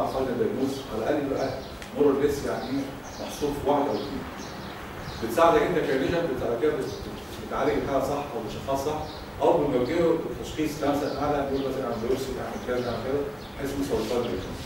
بتطلع فاينل دايجنوز على الاقل يبقى مور ليس يعني ايه محصور في واحد او اثنين بتساعدك انت كريجن بتبقى كده بت- بتعالج الحاله صح او بتشخصها صح او بنوجهه تشخيص مثلا اعلى نقول مثلا عن بيوبسي اعمل كذا اعمل كذا بحيث يوصل للفاينل دايجنوز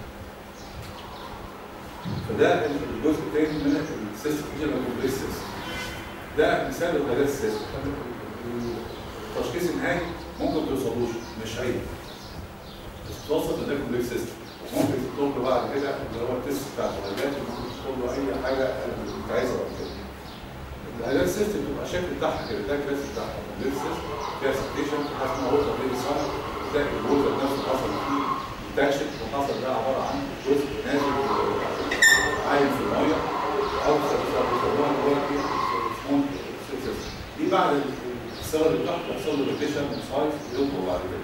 فده الجزء الثاني من السيستم اللي هو سيستم ده مثال لغايات السيستم التشخيص النهائي ممكن ما توصلوش مش عيب بس توصل لده كومبلكس سيستم ممكن تطلب له بعد كده اللي هو التست بتاع الغازات ممكن تطلب له اي حاجه انت عايزها بعد كده الغازات سيستم بتبقى الشكل بتاعها كده ده الكلاس بتاعها كومبلكس سيستم فيها سكتيشن حاسس ان هو تطبيق صح تلاقي الجزء نفسه حصل فيه مكتشف وحصل ده عباره عن جزء نازل عايم في الميه او بيسموها دلوقتي سمون سيستم دي بعد الصور اللي تحت بيحصل له روتيشن وسايز يطلع بعد كده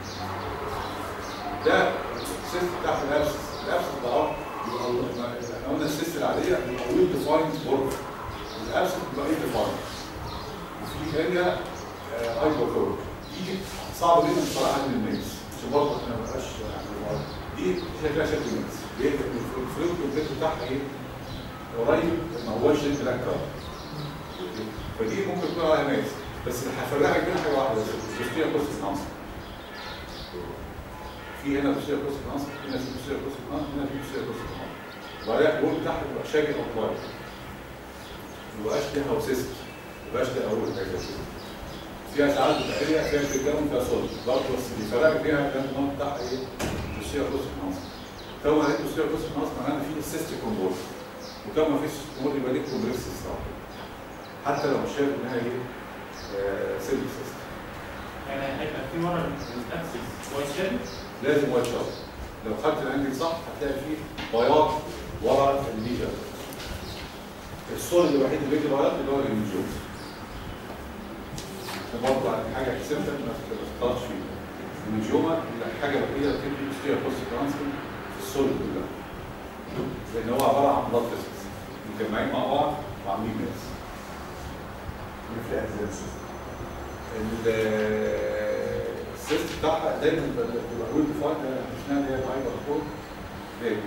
ده السيست بتاع الابسس الابسس ده اه بيبقى ال- احنا قلنا السيست العاديه بيبقى ويل ديفايند ورك الابسس بيبقى ايه ديفايند وفي اريا هايبوكورك دي صعبه جدا بصراحه من الميكس عشان برضه احنا ما بقاش يعني دي شكلها شكل ميكس ليه؟ لان الفلويد كونتنت بتاعها ايه؟ قريب ما هوش بلاك كارد فدي ممكن تكون عليها ميكس بس اللي هفرقك بين حاجه واحده بس بوستيريا كوست عنصر في هنا بوستيريا كوست عنصر هنا في بوستيريا كوست عنصر هنا في بوستيريا كوست عنصر وبعدين الجول بتاعها بيبقى شاكل اطوال ما بيبقاش ليها وسيست ما بيبقاش ليها اول حاجه كده فيها ساعات بتقريبا فيها بريكداون فيها صلب برضه بس اللي فرقك بيها كان النوع بتاعها ايه؟ بوستيريا كوست عنصر طبعا ما لقيت بوستيريا كوست عنصر معناها ان في سيست كومبورت وكان ما فيش كومبورت يبقى ليك كومبلكس الصراحه حتى لو مش شايف انها ايه؟ سيلف سيستم يعني هيبقى في ورا الاكسس وايت شيل لازم وايت شارت لو خدت الانجل صح هتلاقي فيه بياض ورا الليجر السوليد الوحيد اللي بيجي بياض اللي هو الانجيوز برضه عن حاجه اكسبشن ما تختارش فيه الانجيوما الحاجه الوحيده اللي بتدي بوستيريا بوست ترانسفير في السوليد كلها لان هو عباره عن بلاد فيسكس متجمعين مع بعض وعاملين ميكس في أجزاء السيستم السيست بتاعها دايما بتبقى ويل ديفايند اسمها اللي هي الهايبر كود هي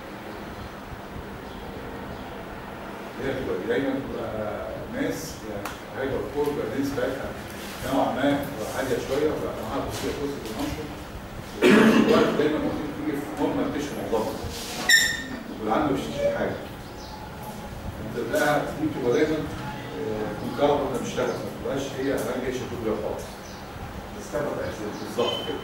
هي بتبقى دايما بتبقى ناس يعني هايبر كود بقى الرينس بتاعتها نوعا ما عاليه شويه وبقى معاها بوستير كوست في المنصب وفي نفس الوقت دايما ممكن تيجي في نورمال تيشن معظمها والعين مش تشتري حاجه انت تلاقيها دي بتبقى دايما منكرة وانت بتشتغل ما تبقاش هي راجعه شكل بيها خالص استبعد أجزاء بالظبط كده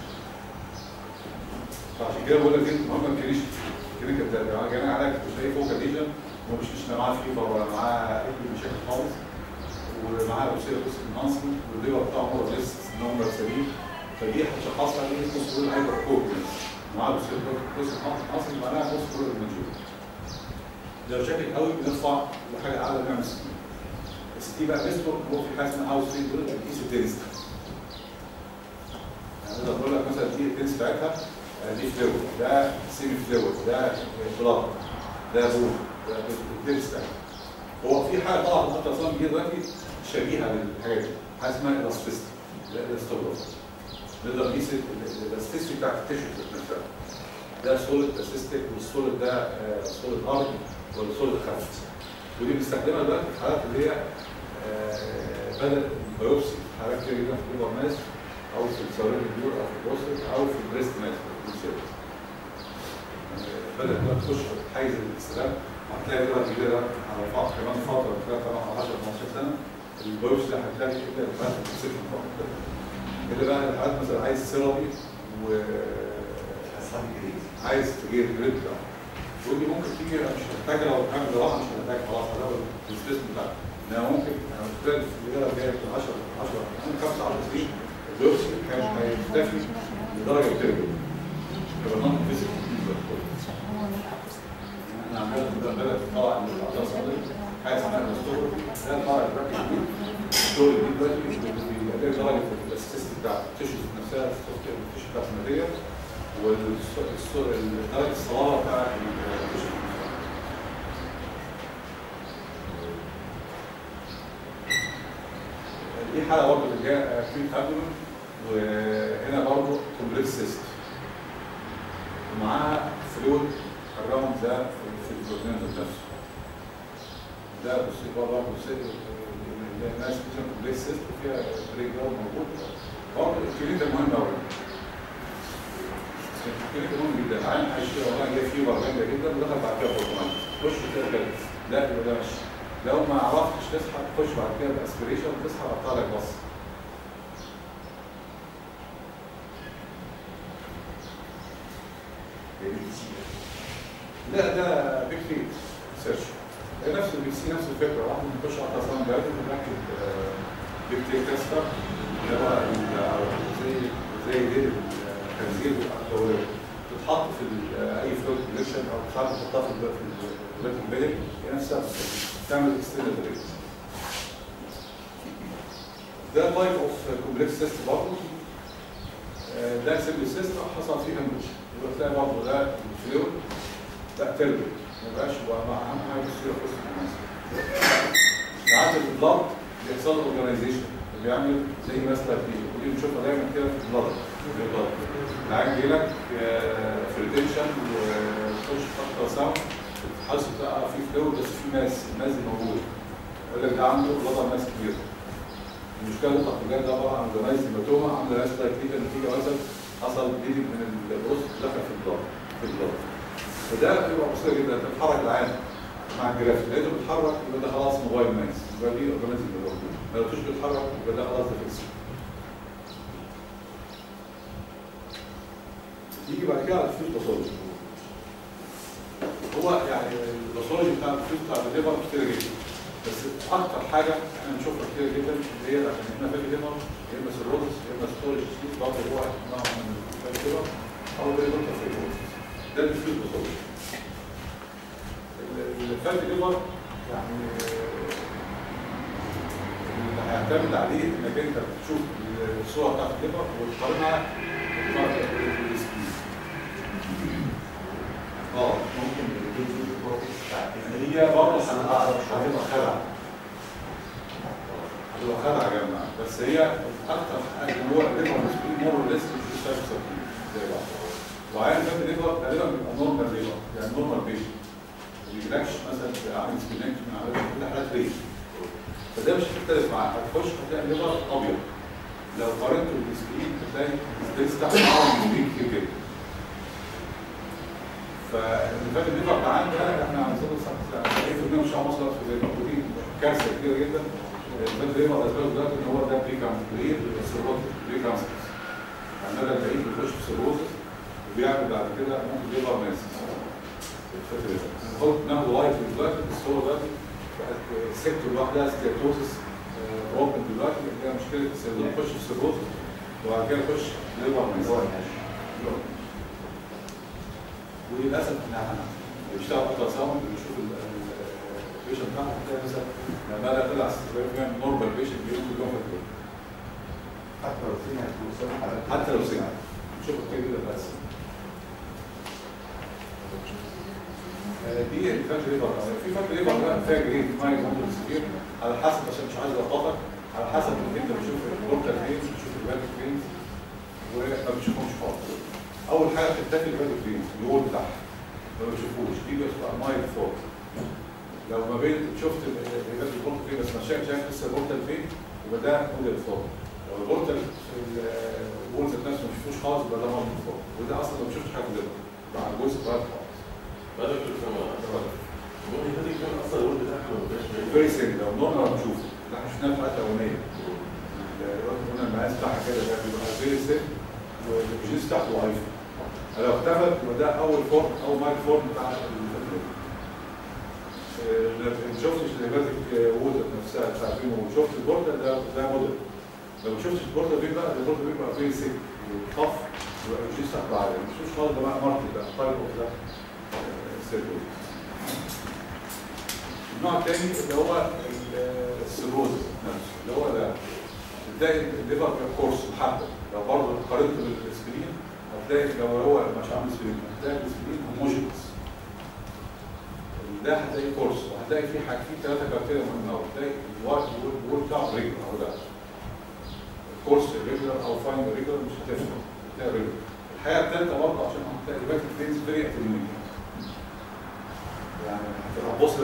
فعشان كده بقول لك انت مهم ما تجريش كده كده انا جاي عليك مش لاقي فوق ليجن ومش مش لا معاه فيفر ولا معاه اي مشاكل خالص ومعاه بوسيله بوست نانسي والليفر بتاعه هو لسه نمبر سليم فدي هتشخصها دي بوست كل هايبر كوبنس معاه بوسيله بوست نانسي معناها بوست كل المنجور لو شكل قوي بنرفع لحاجه اعلى نعمل سكين بس دي بقى ميزته هو في حاجه اسمها هاوس فيد دول بتقيس الدنس يعني اقدر اقول لك مثلا دي الدنس بتاعتها آه، دي فلويد ده سيمي فلويد ده بلاد ده بول ده الدنس بتاعتها هو في حاجه طبعا حتى اصلا جه دلوقتي شبيهه للحاجات دي حاجه اسمها الاستيستي ده الاستوجراف نقدر نقيس الاستيستي بتاعت التيشو نفسها ده سوليد اسيستيك والسوليد ده سوليد ارض ولا سوليد خفيف ودي بنستخدمها دلوقتي في الحالات اللي هي آه، بدل البيوبسي في حالات كتير جدا في الليفر ماس او في السوارين الدور او في البروستات او في البريست ماس بدل ما تخش في حيز الاستلام هتلاقي دلوقتي كده على فتره كمان فتره ثلاث اربع 10 15 سنه البيوبسي ده هتلاقي كده الفات بتسيبها فقط كده بقى الحالات مثلا عايز سيرابي و أصحاب الجديد عايز تجيب جريد بقى تقول لي ممكن تيجي أنا مش محتاج لو هعمل جراحه مش محتاج خلاص هذا السبيس بتاعي انا ممكن انا محتاج في الليله الجايه في 10 10 من 5 10 سنين الدوسي كان هيختفي لدرجه كبيره جدا يبقى نون فيزيكال احنا عندنا في البلد طبعا الاعضاء الصدري حاجه اسمها الدستور ده الفرع الركب الجديد الدور الجديد دلوقتي بيبقى له درجه في الاسيست بتاع التيشوز نفسها التيشو بتاعت الماتيريال ودرجه الصلابه بتاع التيشو دي حاله برضه اللي جايه في ابدومن وهنا برضه كومبلكس سيست ومعاها فلويد الراوند ده في البروتين ذات نفسه ده بص بره بص الناس بتعمل كومبلكس سيستم فيها بريك داون موجود برضه الكلين ده مهم قوي الكلين ده مهم جدا العين هيشتغل والله جاي فيه جامده جدا ودخل بعد كده بروتين خش كده كده لا يبقى ده ماشي لو ما عرفتش تسحب خش بعد كده باسبريشن تسحب قطع لك بص لا ده بيج فيت سيرش نفس البي سي نفس الفكره واحد بيخش على تصميم جهاز بنركب بيج فيت تيستر اللي هو ال- زي زي دي التنزيل او تتحط في ال- اي فلوت كوليكشن او ساعات تحطها في ال- في الفلوت امبيدنج هي نفسها تعمل اكستندد ريت ده تايب اوف كومبلكس سيستم برضه آه، ده سيمبل سيستم حصل فيه هامبش يبقى تلاقي برضه ده الفلويد لا تربي ما يبقاش هو مع اهم حاجه السيره في الناس ساعات البلاد بيحصل له اورجانيزيشن بيعمل زي مثلا دي ودي بنشوفها دايما كده في البلاد في البلاد العين جاي لك في ريتنشن وتخش في خط ساوند تحس بقى في فلويد بس في ماس الماس دي موجود يقول لك ده عنده بلاد ماس كبير المشكله اللي بتاعت الجهاز ده عباره عن اورجانيز هيماتوما عامله ناس كده نتيجه مثلا حصل بليدنج من البروس دخل في البلاد في البلاد فده بيبقى بسيط جدا انت بتحرك العين مع الجرافيك لقيته بيتحرك يبقى ده خلاص موبايل مايس يبقى دي اورجانيزم موجود ما لقيتوش بيتحرك يبقى ده خلاص ده فيكس يجي بعد كده على الفيوز باثولوجي هو يعني الباثولوجي بتاع الفيوز بتاع الليفر كتير جدا بس اكتر حاجه احنا بنشوفها كتير جدا اللي هي عشان احنا في الليفر يا اما سيروزس يا اما ستورج سيت برضه هو نوع من الليفر او الليفر فيبروزس ده الفيوز باثولوجي الفات ليفر يعني اللي هيعتمد عليه انك انت تشوف الصوره بتاعت الليفر وتقارنها بالسكين اه ممكن يجيب لي البروتين بتاعتي هي برضه عشان اقدر هتبقى خدعه هتبقى خدعه يا جماعه بس هي اكتر حاجه اللي هو الليفر والسكين مور وليس مش شايف سكين زي بعض وعين فات الليفر غالبا بيبقى نورمال ليفر يعني نورمال بيشنت ما بيجيلكش مثلا عامل سكينات من عمليه كل حالات ريش فده مش هتختلف معاه هتخش هتلاقي الليفر ابيض لو قارنته بالسكرين هتلاقي السبيس تحت معاهم كبير كتير جدا فالفات الليفر بتاعنا ده احنا عايزين نوصل 90% مش هنوصل في زي ودي كارثه كبيره جدا الفات الليفر اسباب دلوقتي ان هو ده بري كامبلير سيروت بري كانسر يعني ده البعيد بيخش في سيروزس وبيعمل بعد كده ممكن ليفر ماسس الفات الليفر ناخد ناخد لايف دلوقتي بس هو دلوقتي بقت سيكتور لوحدها ستياتوسس روبن دلوقتي اللي هي مشكله السيروز تخش في سيروزس وبعد كده تخش ليفر ماسس وللاسف احنا بنشتغل الترا ساوند بنشوف البيشنت بتاعنا تلاقي مثلا لما لا طلع 60% نورمال بيشنت بيقول له كده حتى لو سمعت توصل حضرتك حتى لو سمع نشوف كده كده بس آه، دي الفات ليفر في فات ليفر بقى فيها جريد مايك ممكن كتير على حسب عشان مش عايز الخطر على حسب ان انت بتشوف البورتال فينز بتشوف الباك فينز وما بتشوفهمش خالص اول حاجه بتتاكل الباك فينز الوول بتاعها ما بتشوفوش دي بتبقى مايل فوق لو ما بين شفت الباك البورتال فين بس مش شايف شايف لسه البورتال فين يبقى ده موديل فوق لو البورتال في الوول ذات نفسه ما شفتوش خالص يبقى ده موديل فوق وده اصلا ما بتشوفش حاجه كده يبقى على الجزء بتاعك خالص بدأ في السماء المهم هذه كان اصلا الولد بتاعك ما بقاش فيري سيل لو نورمال هتشوفه ده احنا شفناه في الحلقه الاولانيه الوقت قلنا المقاس بتاعها كده ده بيبقى فيري سيل والجيس بتاعته ضعيفه لو اختفت يبقى ده اول فورم او مايك فورم بتاع الفيرميل ما شفتش الهيباتيك ووتر نفسها مش عارفين وشفت البورتا ده ده موديل لو ما شفتش البورتا بين بقى البورتا بين بقى فيري سيل وطف يبقى الجيس بتاعته عالي ما تشوفش خالص ده بقى ماركت ده تايب اوف ده سيركل النوع الثاني اللي هو السيروز نفسه اللي هو ده تلاقي الليفر كورس محدد لو برضه قارنته بالاسبرين هتلاقي لو هو مش عامل اسبرين هتلاقي الاسبرين هوموجينس ده هتلاقي كورس وهتلاقي فيه حاجه فيه ثلاثه كاركتيريا مهمه قوي هتلاقي الوايت وول بتاعه ريجولار اهو ده الكورس ريجولار او فاين ريجولار مش هتفرق هتلاقي ريجولار الحاجه الثالثه برضه عشان هتلاقي الباك فين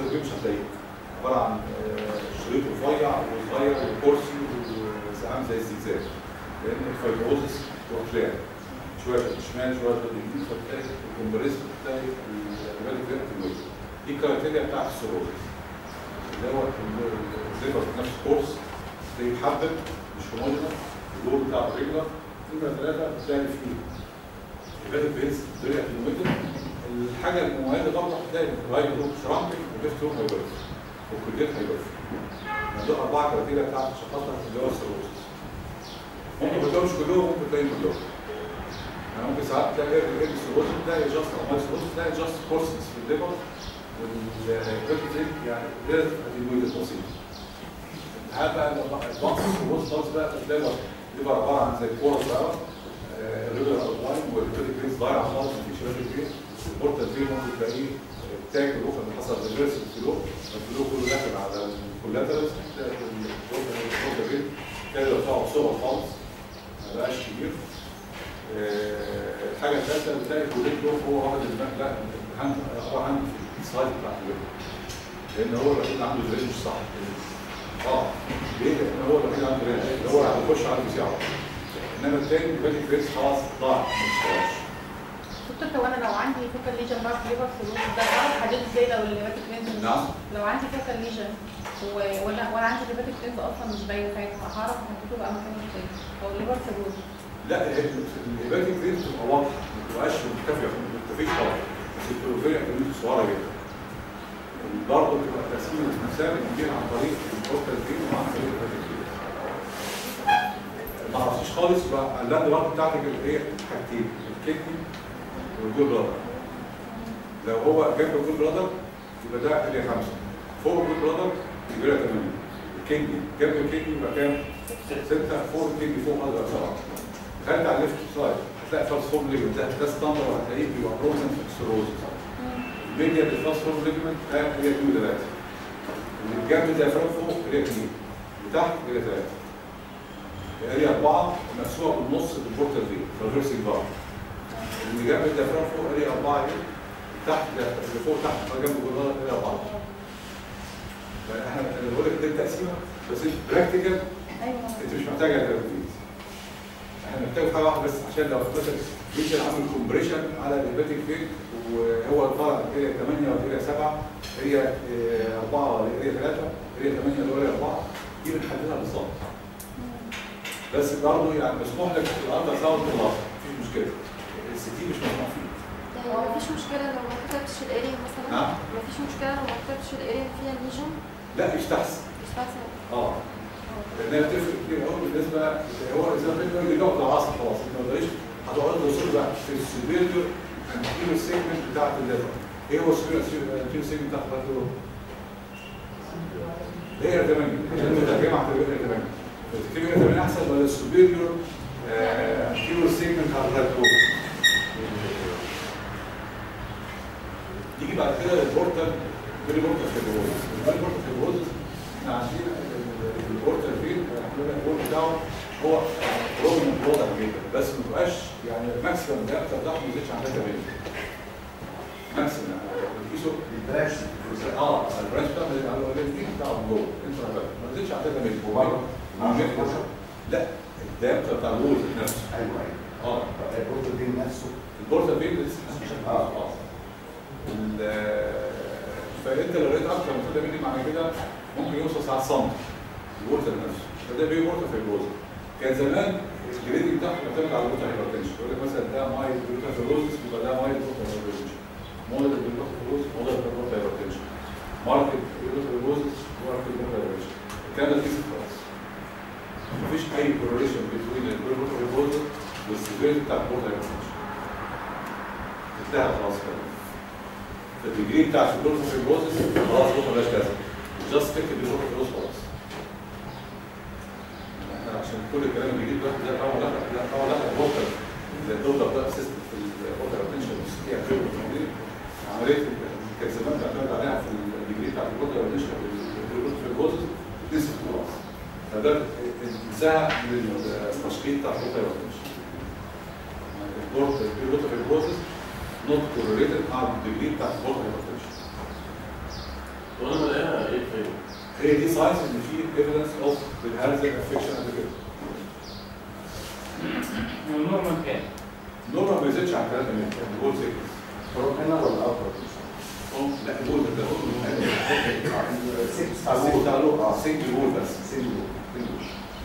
الفيديو مش هتلاقيه عباره عن آه، شريط رفيع وصغير وكرسي وساعات زي الزجزاج لان الفايبروزس بتروح شويه شمال شويه يمين فتلاقي الكومبريس بتلاقي الريفاليك فيرت الوجه دي الكرايتيريا بتاعت السيروزس اللي هو الليفر في نفس الكورس تلاقيه محبب مش هوموجينس الدور بتاع الرجلة نمرة ثلاثة بتلاقي فيه الريفاليك فيرت الدنيا في الوجه الحاجة المميزة برضه هتلاقي الرايت لوب شرانكل والليفت لوب هيبرف والكليات هيبرف دول أربعة كرايتيريا بتاعت شخصها اللي هو السيروزس ممكن ما تلاقيهمش كلهم ممكن تلاقيهم كلهم يعني ممكن ساعات تلاقي ايه السيروز تلاقي جاست او ماي سيروز تلاقي جاست كورسز في الليفر والكريتين يعني ريلاتيف اتينويد بسيط هذا بقى الباص السيروز خالص بقى تلاقي الليفر عباره عن زي كوره صغيره الريجولار اوتلاين والكريتين صغيره خالص مفيش ريجولار البورتال فين ممكن تلاقيه تاكل روح اللي حصل ريفرس الفلو الفلو كله داخل على الكولاترز تلاقي البورتال فين كان يرفعه بسرعه خالص ما بقاش كبير آه، الحاجه الثالثه بتلاقي الكوليت لوف هو واخد الماء لا الهاند هو هاند في السلايد بتاع الويب لان هو الوحيد اللي عنده درينج صح اه ليه؟ لان هو الوحيد اللي عنده درينج اللي هو هيخش على البي سي ار انما التاني الباقي فريس خلاص ضاع ما اشتغلش دكتور هو انا لو عندي فوكال ليجن بقى في ليفر سيروز ده بعرف احدده ازاي لو الليفاتيك لينز مش نعم. لو عندي فوكال ليجن و- وانا وانا عندي الليفاتيك لينز اصلا مش باينه ساعتها هعرف احدده بقى مكانه ازاي او الليفر سيروز لا الهيباتيك فريس بتبقى واضحه ما بتبقاش مرتفعه ما بتختفيش خالص بس البروفيليا كميته صغيره جدا برضه بتبقى تقسيم المسام بتجي عن طريق البورتال فين وعن طريق الهيباتيك فريس ما عرفتيش خالص يبقى اللاند مارك بتاعتك اللي هي حاجتين الكدني والجول بلادر لو هو جنب الجول بلادر يبقى ده اريا خمسه فوق الجول بلادر يبقى اريا ثمانيه الكدني جنب الكدني يبقى كام؟ سته فوق الكدني فوق هذا سبعه دخلت على الليفت سايد هتلاقي فالسفورم ليجمنت ده ده ستاندر وهتلاقيه بيبقى بروزن في السيروزس الميديا للفالسفورم ليجمنت ده اريا 2 3 اللي جنب الديافرام فوق اريا 2 وتحت اريا 3 اريا 4 مقسومه بالنص بالبورتال فين ترافيرسنج بار اللي جنب الديافرام فوق اريا 4 دي تحت اللي فوق تحت ما جنب الجدار اريا 4 فاحنا انا بقول لك دي التقسيمه بس براكتيكال ايوه انت مش محتاج تركيز احنا محتاج حاجه واحده بس عشان لو مثلا جيت عامل كومبريشن على الهيباتيك فين وهو طالع اريا 8 ولا اريا 7 اريا 4 ولا اريا 3 اريا 8 ولا اريا 4 دي بنحددها بالظبط بس برضه يعني مسموح لك في الالترا ساوند خلاص مفيش مشكله السي تي مش مسموح فيه يعني مفيش مشكلة لو ما كتبتش الاريا مثلا نعم. مفيش مشكلة لو ما كتبتش الاريا اللي فيها ليجن لا يستحسن مش فاكرة اه لانها بتفرق كتير قوي بالنسبه هو اذا ما كان يجي يقعد العصر خلاص انت ما تقدريش هتقعد توصل بقى في السوبيريور انتيريور سيجمنت بتاعت الليفر ايه هو السوبيريور سيجمنت بتاعت الليفر؟ هي 8 عشان المترجمه هتبقى 8 تكتبي 8 احسن ولا السوبيريور انتيريور سيجمنت بتاعت الليفر؟ يجي بعد كده البورتال بيري بورتال فيبروزس البيري بورتال فيبروزس احنا عارفين البورتال فين احنا قلنا البورتال بتاعه هو رومن واضح جدا بس ما تبقاش يعني الماكسيمم ده بتاعته ما يزيدش عن 3 مللي ماكسيمم يعني بتقيسه البراش اه البرانش بتاع الفين بتاعه من جوه انت ما يزيدش عن 3 مللي وبرضه مع وبعدين- 12 لا الدايمتر بتاع الوول نفسه ايوه ايوه اه البورتو دي نفسه البورتال فين لسه اه. اه ال- فانت لو لقيت اكتر من 3 مللي معنى كده ممكن يوصل ساعات سم البورتال نفسه فده بيه بورتال فيبروز كان زمان الجريدنج بتاعه معتمد على البورتال هايبرتنشن يقول لك مثلا ده ماي بورتال فيبروز يبقى ده ماي بورتال هايبرتنشن مولد البورتال فيبروز مولد البورتال هايبرتنشن ماركت البورتال فيبروز ماركت البورتال هايبرتنشن الكلام ده كيس خلاص مفيش اي كورليشن بين البورتال فيبروز والسيفيريتي بتاع البورتال هايبرتنشن انتهى خلاص كده فالديجري بتاع الدكتور في البروسس خلاص هو مبقاش كذا جاست تكتب الدكتور في البروسس خلاص احنا عشان كل الكلام الجديد ده ده طبعا لا لا طبعا لا الوتر الدولار ده سيستم في الوتر اتنشن والسيتي اكتيف عمليه كان زمان بيعتمد عليها في الديجري بتاع الوتر اتنشن والدكتور في البروسس نسيت خلاص فده انتهى من التشخيص بتاع الوتر اتنشن الوتر في البروسس not correlated مع الديجري بتاع البورت هايبرتنشن وانا بلاقيها ايه فين؟ هي دي ساينس ان في ايفيدنس اوف بالهارزن افكشن قبل كده والنورمال كام؟ نورمال ما يزيدش عن 3 متر الجول سيكنس فروم هنا ولا ابر؟ لا الجول ده سكس السينج بتاع له اه سينجل جول بس سيمبل سينجل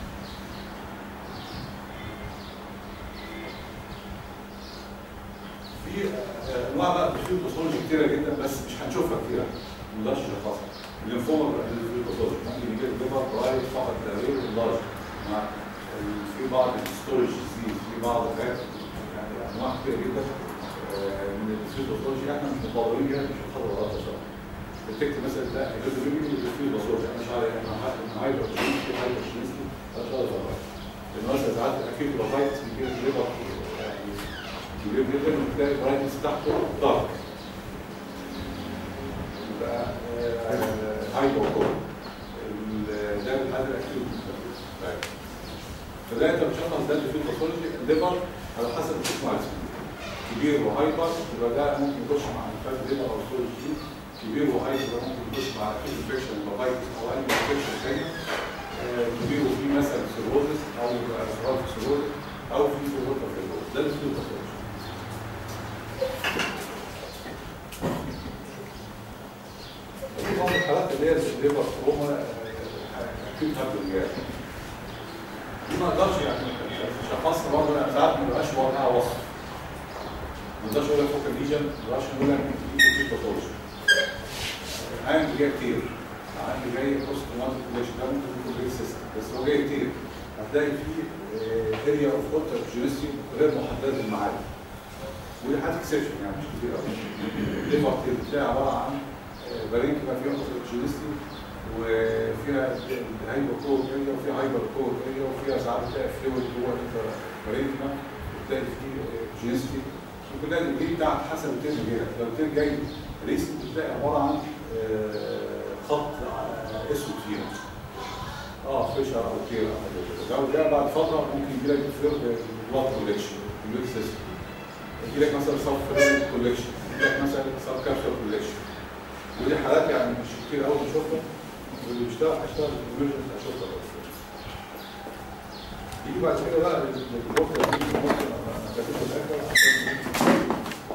في آه، انواع بقى في باثولوجي كتيره جدا بس مش هنشوفها كتير ما نقدرش نشخصها الليمفوما في باثولوجي ممكن يجي الليفر برايت فقط تغيير اللارج مع ال- في بعض الستورج ديزيز في بعض الحاجات يعني انواع كتيره جدا آه، من الفيزيوباثولوجي احنا مش مطورين بيها مش هنخاطر ولا تشرح التكت مثلا ده الهيدروجين اللي فيه باثولوجي انا مش عارف انا هايبر في هايبر شينستي انا مش عارف اقرا لان مثلا ساعات اكيد بروفايتس بيجي الليفر يعني كبير جدا وتلاقي البرايتنس بتاعته دارك يبقى هايبر كور ده الحاجه الاكيوت فده انت بتشخص ده اللي فيه باثولوجي الليفر على حسب الاسم على اسمه كبير وهايبر يبقى ده ممكن يخش مع الفات ليفر او سول جي كبير وهايبر ممكن يخش مع انفكشن وفايتس او اي انفكشن ثانيه آه، كبير وفيه مثلا سيروزس او اسرار سيروزس او في سيروزس ده اللي فيه باثولوجي في بعض الحالات اللي هي الليفر تروما اكيد هبل دي ما اقدرش يعني شخصنا برضه يعني ساعات ما بيبقاش واقعها وصف ما اقدرش اقول لك فوق الليجن ما اقدرش اقول لك دي في باثولوجي عندي جاي كتير عندي جاي بوست مالتي كوليشن ده ممكن يكون جاي سيستم بس هو جاي كتير هتلاقي فيه اريا اوف اوتر جينيستي غير محدده المعادن ودي حاجه اكسبشن يعني مش كتير قوي الليفر كتير بتلاقي عباره عن بارينكما فيها اوتر جينيستي وفيها هايبر كور اريا وفيها هايبر كور اريا وفيها ساعات بتلاقي فلويد جوه البارينكما بتلاقي فيه جينيستي وكلها دي بتاعت حسب التيرم جاي لو التيرم جاي ريسك بتلاقي عباره عن آه، خط آه، اسود فيها اه فيشر او كير او حاجه كده لو ده بعد فتره ممكن يجي لك فلور بلاد كوليكشن البلاد سيستم يجي لك مثلا سب فلويد كوليكشن يجي لك مثلا سب كابسول كوليكشن ودي حالات يعني مش كتير قوي بنشوفها واللي بيشتغل هيشتغل في الامرجنس هيشوفها بس يجي بعد كده بقى الدكتور دي ممكن اكتبه في الاخر عشان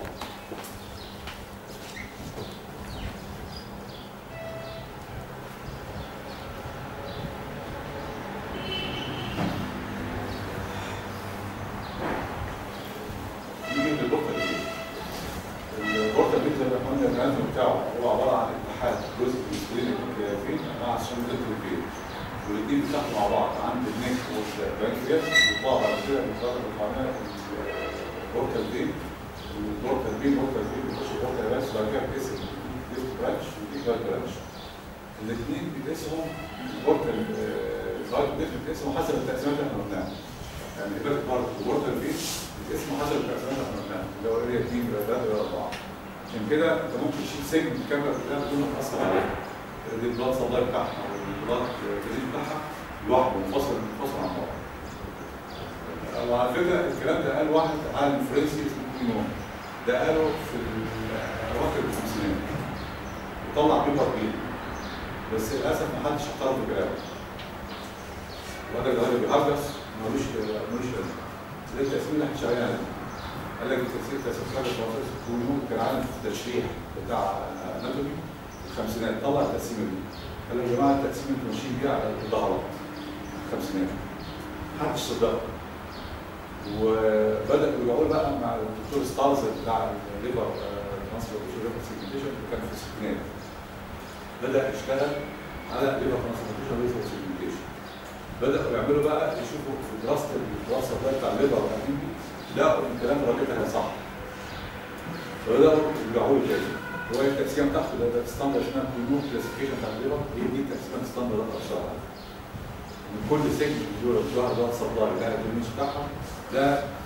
نيجي للبورتا دي البورتا دي زي ما احنا قلنا الميكانيزم بتاعه هو عباره عن اتحاد جزء من السكرين الكرياتين مع الشمال الكرياتين والاثنين بيتاخدوا مع بعض عند النك والبنكرياس ويطلعوا بعد كده بيتاخدوا بيطلعوا البورتا دي البورتا دي البورتا دي بيخش البورتا بس وبعد كده بتقسم ليفت برانش ودي رايت برانش الاثنين بيتقسموا البورتا الرايت وليفت بيتقسموا حسب التقسيمات اللي احنا قلناها يعني الباك بارت والبورتا دي اسمه حسب التقسيمات اللي احنا قلناها اللي هو اريا 2 ولا 3 ولا 4 عشان كده انت ممكن تشيل سجن الكاميرا كلها بدون ما تاثر عليها دي البلاد سبلاي بتاعها او البلاد تريد بتاعها لوحده منفصل منفصل عن بعض وعلى فكره الكلام ده قال واحد عالم فرنسي اسمه كينون ده قاله في اواخر الخمسينات وطلع بيبر بيه بس للاسف ما حدش اعترف بكلامه الراجل ده راجل بيهجس ملوش ملوش لازمه ده التأثير اللي احنا شغالين عليه قال لك التأثير تأثير حاجة توافق كلهم كان عالم في التشريح بتاع اناتومي الخمسينات طلع التقسيمة دي قال لك يا جماعة التقسيمة انتوا ماشيين بيها على الظهرات الخمسينات محدش صدقه وبدأ يقول بقى مع الدكتور ستارز بتاع الليبر ترانسبورتيشن ليبر سيجمنتيشن اللي كان في الستينات بدأ يشتغل على ليبر ترانسبورتيشن ليبر سيجمنتيشن بدأوا يعملوا بقى يشوفوا في دراسة الدراسة بقى بتاع الليبر القديم لقوا ان الكلام الراجل ده صح فبدأوا يرجعوا له تاني هو التقسيمة بتاعته ده ده ستاندرد اسمها كلوب كلاسيفيكيشن بتاع الليبر هي دي التقسيمات ستاندرد اللي بشتغل من كل سجن دول الظهر ده صداري ده الدنيش بتاعها ده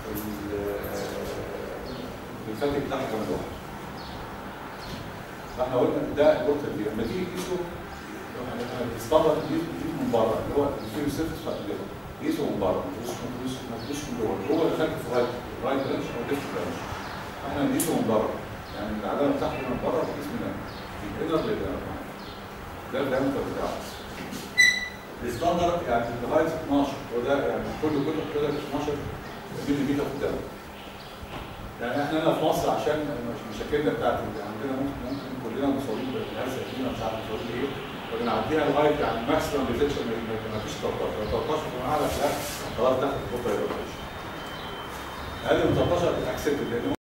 الفتح بتاعها كمان واحد فاحنا قلنا ده النقطة دي لما تيجي تقيسه الستاندرد دي بتجيب من بره اللي هو الفيرو سيرفيس بتاع الليبر قيسه من بره ما تقيسوش ما تقيسوش ما تقيسوش من جوه هو اللي خلق في رايت رايت برانش او ليفت برانش احنا نقيسه من بره يعني العداله بتاعته من بره بقيس من الانر للانر ده الدايمتر بتاعه الستاندرد يعني لغايه 12 وده يعني كل كل كده 12 ملي متر قدام يعني احنا هنا في مصر عشان مش- مشاكلنا بتاعت اللي عندنا ممكن ممكن كلنا مصابين بالهرسه قديمه مش عارف مصابين ايه فبنعديها لغايه يعني ماكسيمم ريزكشن ما فيش 13 لو 13 في اعلى لا خلاص دخل الخطه يبقى ماشي اقل من 13 اكسبتد لان